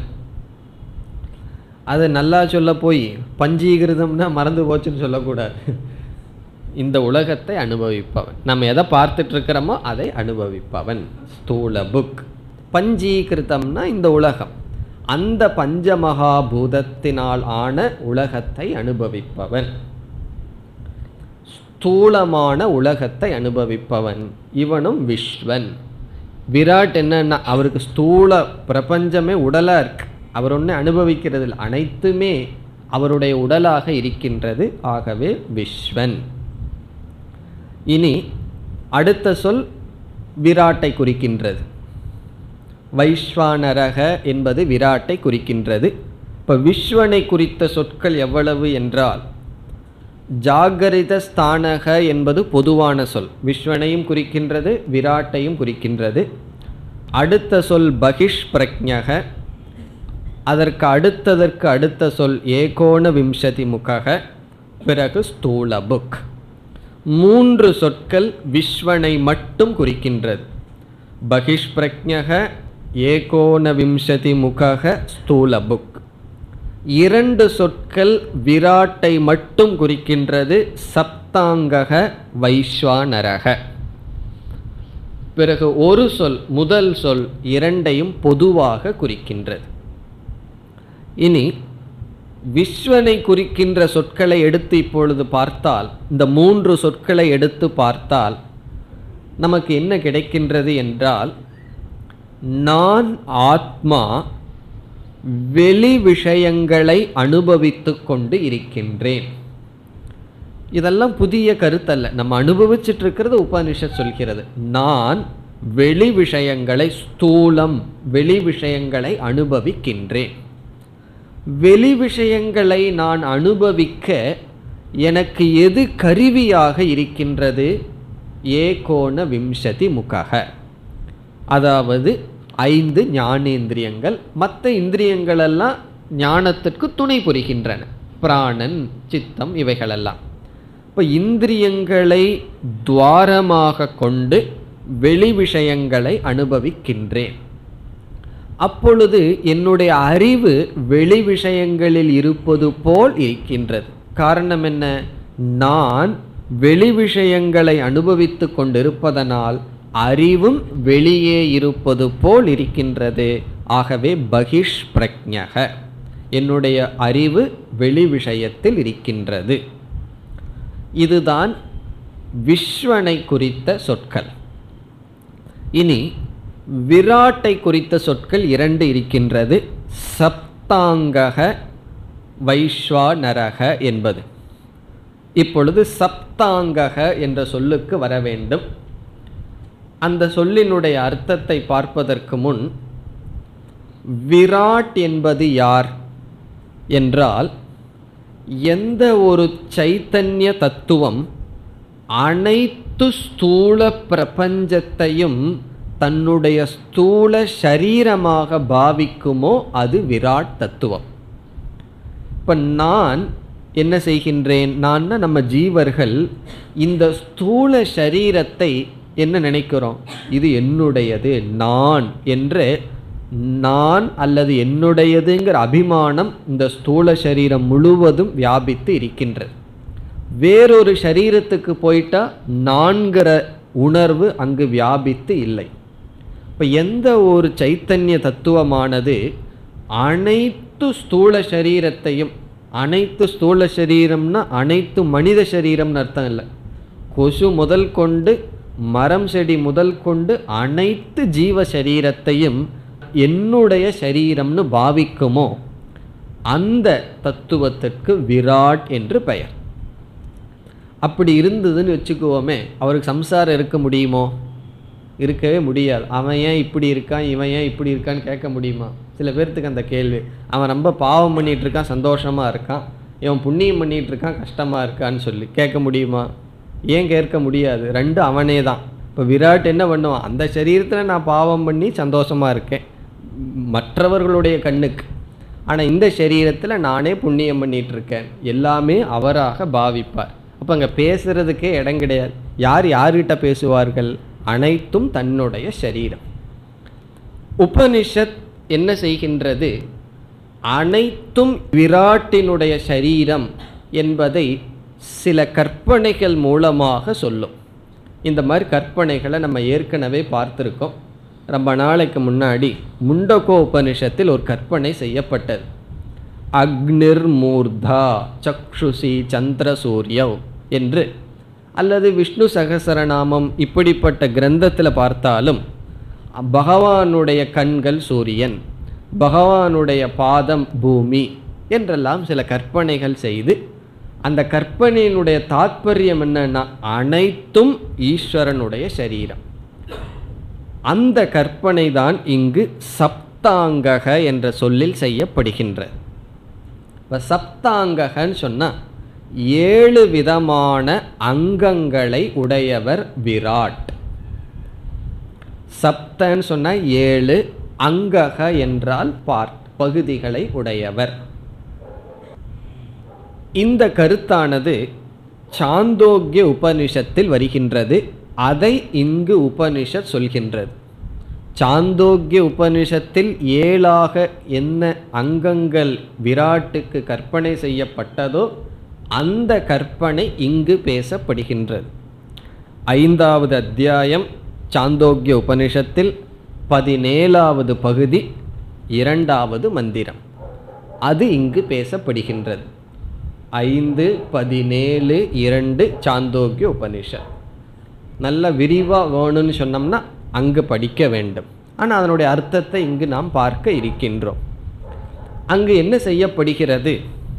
அது நல்லா சொல்ல போய் பஞ்சீகிருதம்னா மறந்து போச்சுன்னு சொல்லக்கூடாது இந்த உலகத்தை அனுபவிப்பவன் நம்ம எதை பார்த்துட்டு இருக்கிறோமோ அதை அனுபவிப்பவன் ஸ்தூல புக் பஞ்சீகிருதம்னா இந்த உலகம் அந்த பஞ்சமகா பூதத்தினால் ஆன உலகத்தை அனுபவிப்பவன் ஸ்தூலமான உலகத்தை அனுபவிப்பவன் இவனும் விஸ்வன் விராட் என்னன்னா அவருக்கு ஸ்தூல பிரபஞ்சமே உடலாக இருக்கு அவர் ஒன்று அனுபவிக்கிறது இல்லை அனைத்துமே அவருடைய உடலாக இருக்கின்றது ஆகவே விஸ்வன் இனி அடுத்த சொல் விராட்டை குறிக்கின்றது வைஸ்வானரக என்பது விராட்டை குறிக்கின்றது இப்போ விஸ்வனை குறித்த சொற்கள் எவ்வளவு என்றால் ஜாகரித ஸ்தானக என்பது பொதுவான சொல் விஸ்வனையும் குறிக்கின்றது விராட்டையும் குறிக்கின்றது அடுத்த சொல் பகிஷ் பிரக்ஞக அதற்கு அடுத்ததற்கு அடுத்த சொல் ஏகோண விம்சதி முகக பிறகு ஸ்தூல புக் மூன்று சொற்கள் விஸ்வனை மட்டும் குறிக்கின்றது பகிஷ் பிரக்ஞக ஏகோண விம்சதி முகக ஸ்தூல புக் இரண்டு சொற்கள் விராட்டை மட்டும் குறிக்கின்றது சப்தாங்கக வைஸ்வானரக பிறகு ஒரு சொல் முதல் சொல் இரண்டையும் பொதுவாக குறிக்கின்றது இனி விஸ்வனை குறிக்கின்ற சொற்களை எடுத்து இப்பொழுது பார்த்தால் இந்த மூன்று சொற்களை எடுத்து பார்த்தால் நமக்கு என்ன கிடைக்கின்றது என்றால் நான் ஆத்மா வெளி விஷயங்களை அனுபவித்து கொண்டு இருக்கின்றேன் இதெல்லாம் புதிய கருத்தல்ல நம்ம அனுபவிச்சுட்டு இருக்கிறது உபனிஷத் சொல்கிறது நான் வெளி விஷயங்களை ஸ்தூலம் வெளி விஷயங்களை அனுபவிக்கின்றேன் வெளி விஷயங்களை நான் அனுபவிக்க எனக்கு எது கருவியாக இருக்கின்றது ஏகோண விம்சதி முகக அதாவது ஐந்து ஞானேந்திரியங்கள் மற்ற இந்திரியங்களெல்லாம் ஞானத்திற்கு துணை புரிகின்றன பிராணன் சித்தம் இவைகளெல்லாம் இப்போ இந்திரியங்களை துவாரமாக கொண்டு வெளி விஷயங்களை அனுபவிக்கின்றேன் அப்பொழுது என்னுடைய அறிவு வெளி விஷயங்களில் இருப்பது போல் இருக்கின்றது காரணம் என்ன நான் வெளி விஷயங்களை அனுபவித்து கொண்டிருப்பதனால் அறிவும் வெளியே இருப்பது போல் இருக்கின்றது ஆகவே பகிஷ் பிரக்ஞக என்னுடைய அறிவு வெளி விஷயத்தில் இருக்கின்றது இதுதான் விஸ்வனை குறித்த சொற்கள் இனி விராட்டை குறித்த சொற்கள் இரண்டு இருக்கின்றது சப்தாங்கக வைஸ்வானரக என்பது இப்பொழுது சப்தாங்கக என்ற சொல்லுக்கு வர வேண்டும் அந்த சொல்லினுடைய அர்த்தத்தை பார்ப்பதற்கு முன் விராட் என்பது யார் என்றால் எந்த ஒரு சைத்தன்ய தத்துவம் அனைத்து ஸ்தூல பிரபஞ்சத்தையும் தன்னுடைய ஸ்தூல சரீரமாக பாவிக்குமோ அது விராட் தத்துவம் இப்போ நான் என்ன செய்கின்றேன் நான்னா நம்ம ஜீவர்கள் இந்த ஸ்தூல சரீரத்தை என்ன நினைக்கிறோம் இது என்னுடையது நான் என்று நான் அல்லது என்னுடையதுங்கிற அபிமானம் இந்த ஸ்தூல சரீரம் முழுவதும் வியாபித்து இருக்கின்றது வேறொரு சரீரத்துக்கு போயிட்டா நான்கிற உணர்வு அங்கு வியாபித்து இல்லை இப்போ எந்த ஒரு சைத்தன்ய தத்துவமானது அனைத்து ஸ்தூல சரீரத்தையும் அனைத்து ஸ்தூல சரீரம்னா அனைத்து மனித சரீரம்னு அர்த்தம் இல்லை கொசு முதல் கொண்டு மரம் செடி முதல் கொண்டு அனைத்து ஜீவ சரீரத்தையும் என்னுடைய சரீரம்னு பாவிக்குமோ அந்த தத்துவத்திற்கு விராட் என்று பெயர் அப்படி இருந்ததுன்னு வச்சுக்குவோமே அவருக்கு சம்சாரம் இருக்க முடியுமோ இருக்கவே முடியாது அவன் ஏன் இப்படி இருக்கான் இவன் ஏன் இப்படி இருக்கான்னு கேட்க முடியுமா சில பேர்த்துக்கு அந்த கேள்வி அவன் ரொம்ப பாவம் பண்ணிட்டு இருக்கான் சந்தோஷமாக இருக்கான் இவன் புண்ணியம் பண்ணிட்டு இருக்கான் கஷ்டமாக இருக்கான்னு சொல்லி கேட்க முடியுமா ஏன் கேட்க முடியாது ரெண்டு அவனே தான் இப்போ விராட் என்ன பண்ணுவான் அந்த சரீரத்தில் நான் பாவம் பண்ணி சந்தோஷமாக இருக்கேன் மற்றவர்களுடைய கண்ணுக்கு ஆனால் இந்த சரீரத்தில் நானே புண்ணியம் பண்ணிட்டு இருக்கேன் எல்லாமே அவராக பாவிப்பார் அப்போ அங்கே பேசுறதுக்கே இடம் கிடையாது யார் யார்கிட்ட பேசுவார்கள் அனைத்தும் தன்னுடைய சரீரம் உபனிஷத் என்ன செய்கின்றது அனைத்தும் விராட்டினுடைய சரீரம் என்பதை சில கற்பனைகள் மூலமாக சொல்லும் இந்த மாதிரி கற்பனைகளை நம்ம ஏற்கனவே பார்த்துருக்கோம் ரொம்ப நாளைக்கு முன்னாடி முண்டகோ உபனிஷத்தில் ஒரு கற்பனை செய்யப்பட்டது அக்னிர் மூர்தா சக்ஷுசி சந்திர சூரியவ் என்று அல்லது விஷ்ணு சகசரநாமம் இப்படிப்பட்ட கிரந்தத்தில் பார்த்தாலும் பகவானுடைய கண்கள் சூரியன் பகவானுடைய பாதம் பூமி என்றெல்லாம் சில கற்பனைகள் செய்து அந்த கற்பனையினுடைய தாத்பரியம் என்னன்னா அனைத்தும் ஈஸ்வரனுடைய சரீரம் அந்த கற்பனை தான் இங்கு சப்தாங்கக என்ற சொல்லில் செய்யப்படுகின்றது இப்போ சப்தாங்ககன்னு சொன்னால் ஏழு விதமான அங்கங்களை உடையவர் விராட் சப்தன்னு சொன்னால் ஏழு அங்கக என்றால் பார்ட் பகுதிகளை உடையவர் இந்த கருத்தானது சாந்தோக்கிய உபனிஷத்தில் வருகின்றது அதை இங்கு உபனிஷத் சொல்கின்றது சாந்தோக்கிய உபனிஷத்தில் ஏழாக என்ன அங்கங்கள் விராட்டுக்கு கற்பனை செய்யப்பட்டதோ அந்த கற்பனை இங்கு பேசப்படுகின்றது ஐந்தாவது அத்தியாயம் சாந்தோக்கிய உபனிஷத்தில் பதினேழாவது பகுதி இரண்டாவது மந்திரம் அது இங்கு பேசப்படுகின்றது ஐந்து பதினேழு இரண்டு சாந்தோக்கிய உபனிஷத் நல்ல விரிவாக வேணும்னு சொன்னோம்னா அங்கு படிக்க வேண்டும் ஆனால் அதனுடைய அர்த்தத்தை இங்கு நாம் பார்க்க இருக்கின்றோம் அங்கு என்ன செய்யப்படுகிறது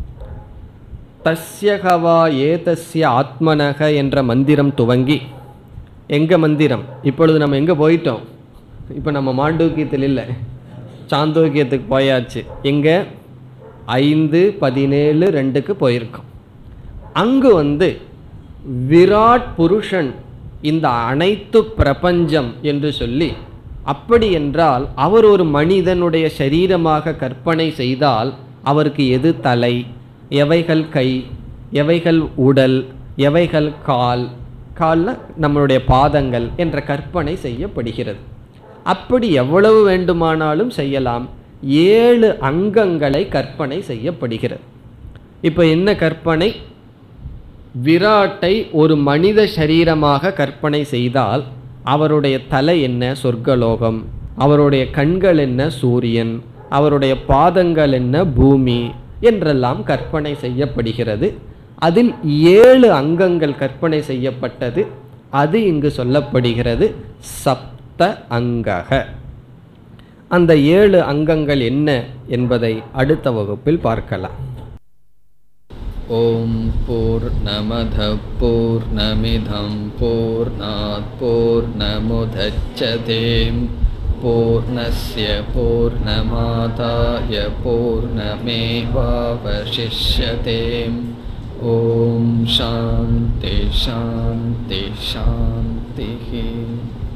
தஸ்யகவா ஏதஸ்ய ஆத்மனக என்ற மந்திரம் துவங்கி எங்க மந்திரம் இப்பொழுது நம்ம எங்கே போயிட்டோம் இப்போ நம்ம மாண்டூக்கியத்தில் இல்லை சாந்தோக்கியத்துக்கு போயாச்சு எங்கே ஐந்து பதினேழு ரெண்டுக்கு போயிருக்கோம் அங்கு வந்து விராட் புருஷன் இந்த அனைத்து பிரபஞ்சம் என்று சொல்லி அப்படி என்றால் அவர் ஒரு மனிதனுடைய சரீரமாக கற்பனை செய்தால் அவருக்கு எது தலை எவைகள் கை எவைகள் உடல் எவைகள் கால் காலில் நம்மளுடைய பாதங்கள் என்ற கற்பனை செய்யப்படுகிறது அப்படி எவ்வளவு வேண்டுமானாலும் செய்யலாம் ஏழு அங்கங்களை கற்பனை செய்யப்படுகிறது இப்போ என்ன கற்பனை விராட்டை ஒரு மனித சரீரமாக கற்பனை செய்தால் அவருடைய தலை என்ன சொர்க்கலோகம் அவருடைய கண்கள் என்ன சூரியன் அவருடைய பாதங்கள் என்ன பூமி என்றெல்லாம் கற்பனை செய்யப்படுகிறது அதில் ஏழு அங்கங்கள் கற்பனை செய்யப்பட்டது அது இங்கு சொல்லப்படுகிறது சப்த அங்கக அந்த ஏழு அங்கங்கள் என்ன என்பதை அடுத்த வகுப்பில் பார்க்கலாம் ॐ पूर्णमधः पूर्णमिधं पूर्णात् पूर्णमुदच्छते पूर्णस्य पूर्णमादाय पूर्णमेवावशिष्यते ॐ शान्ति शान्ति शान्तिः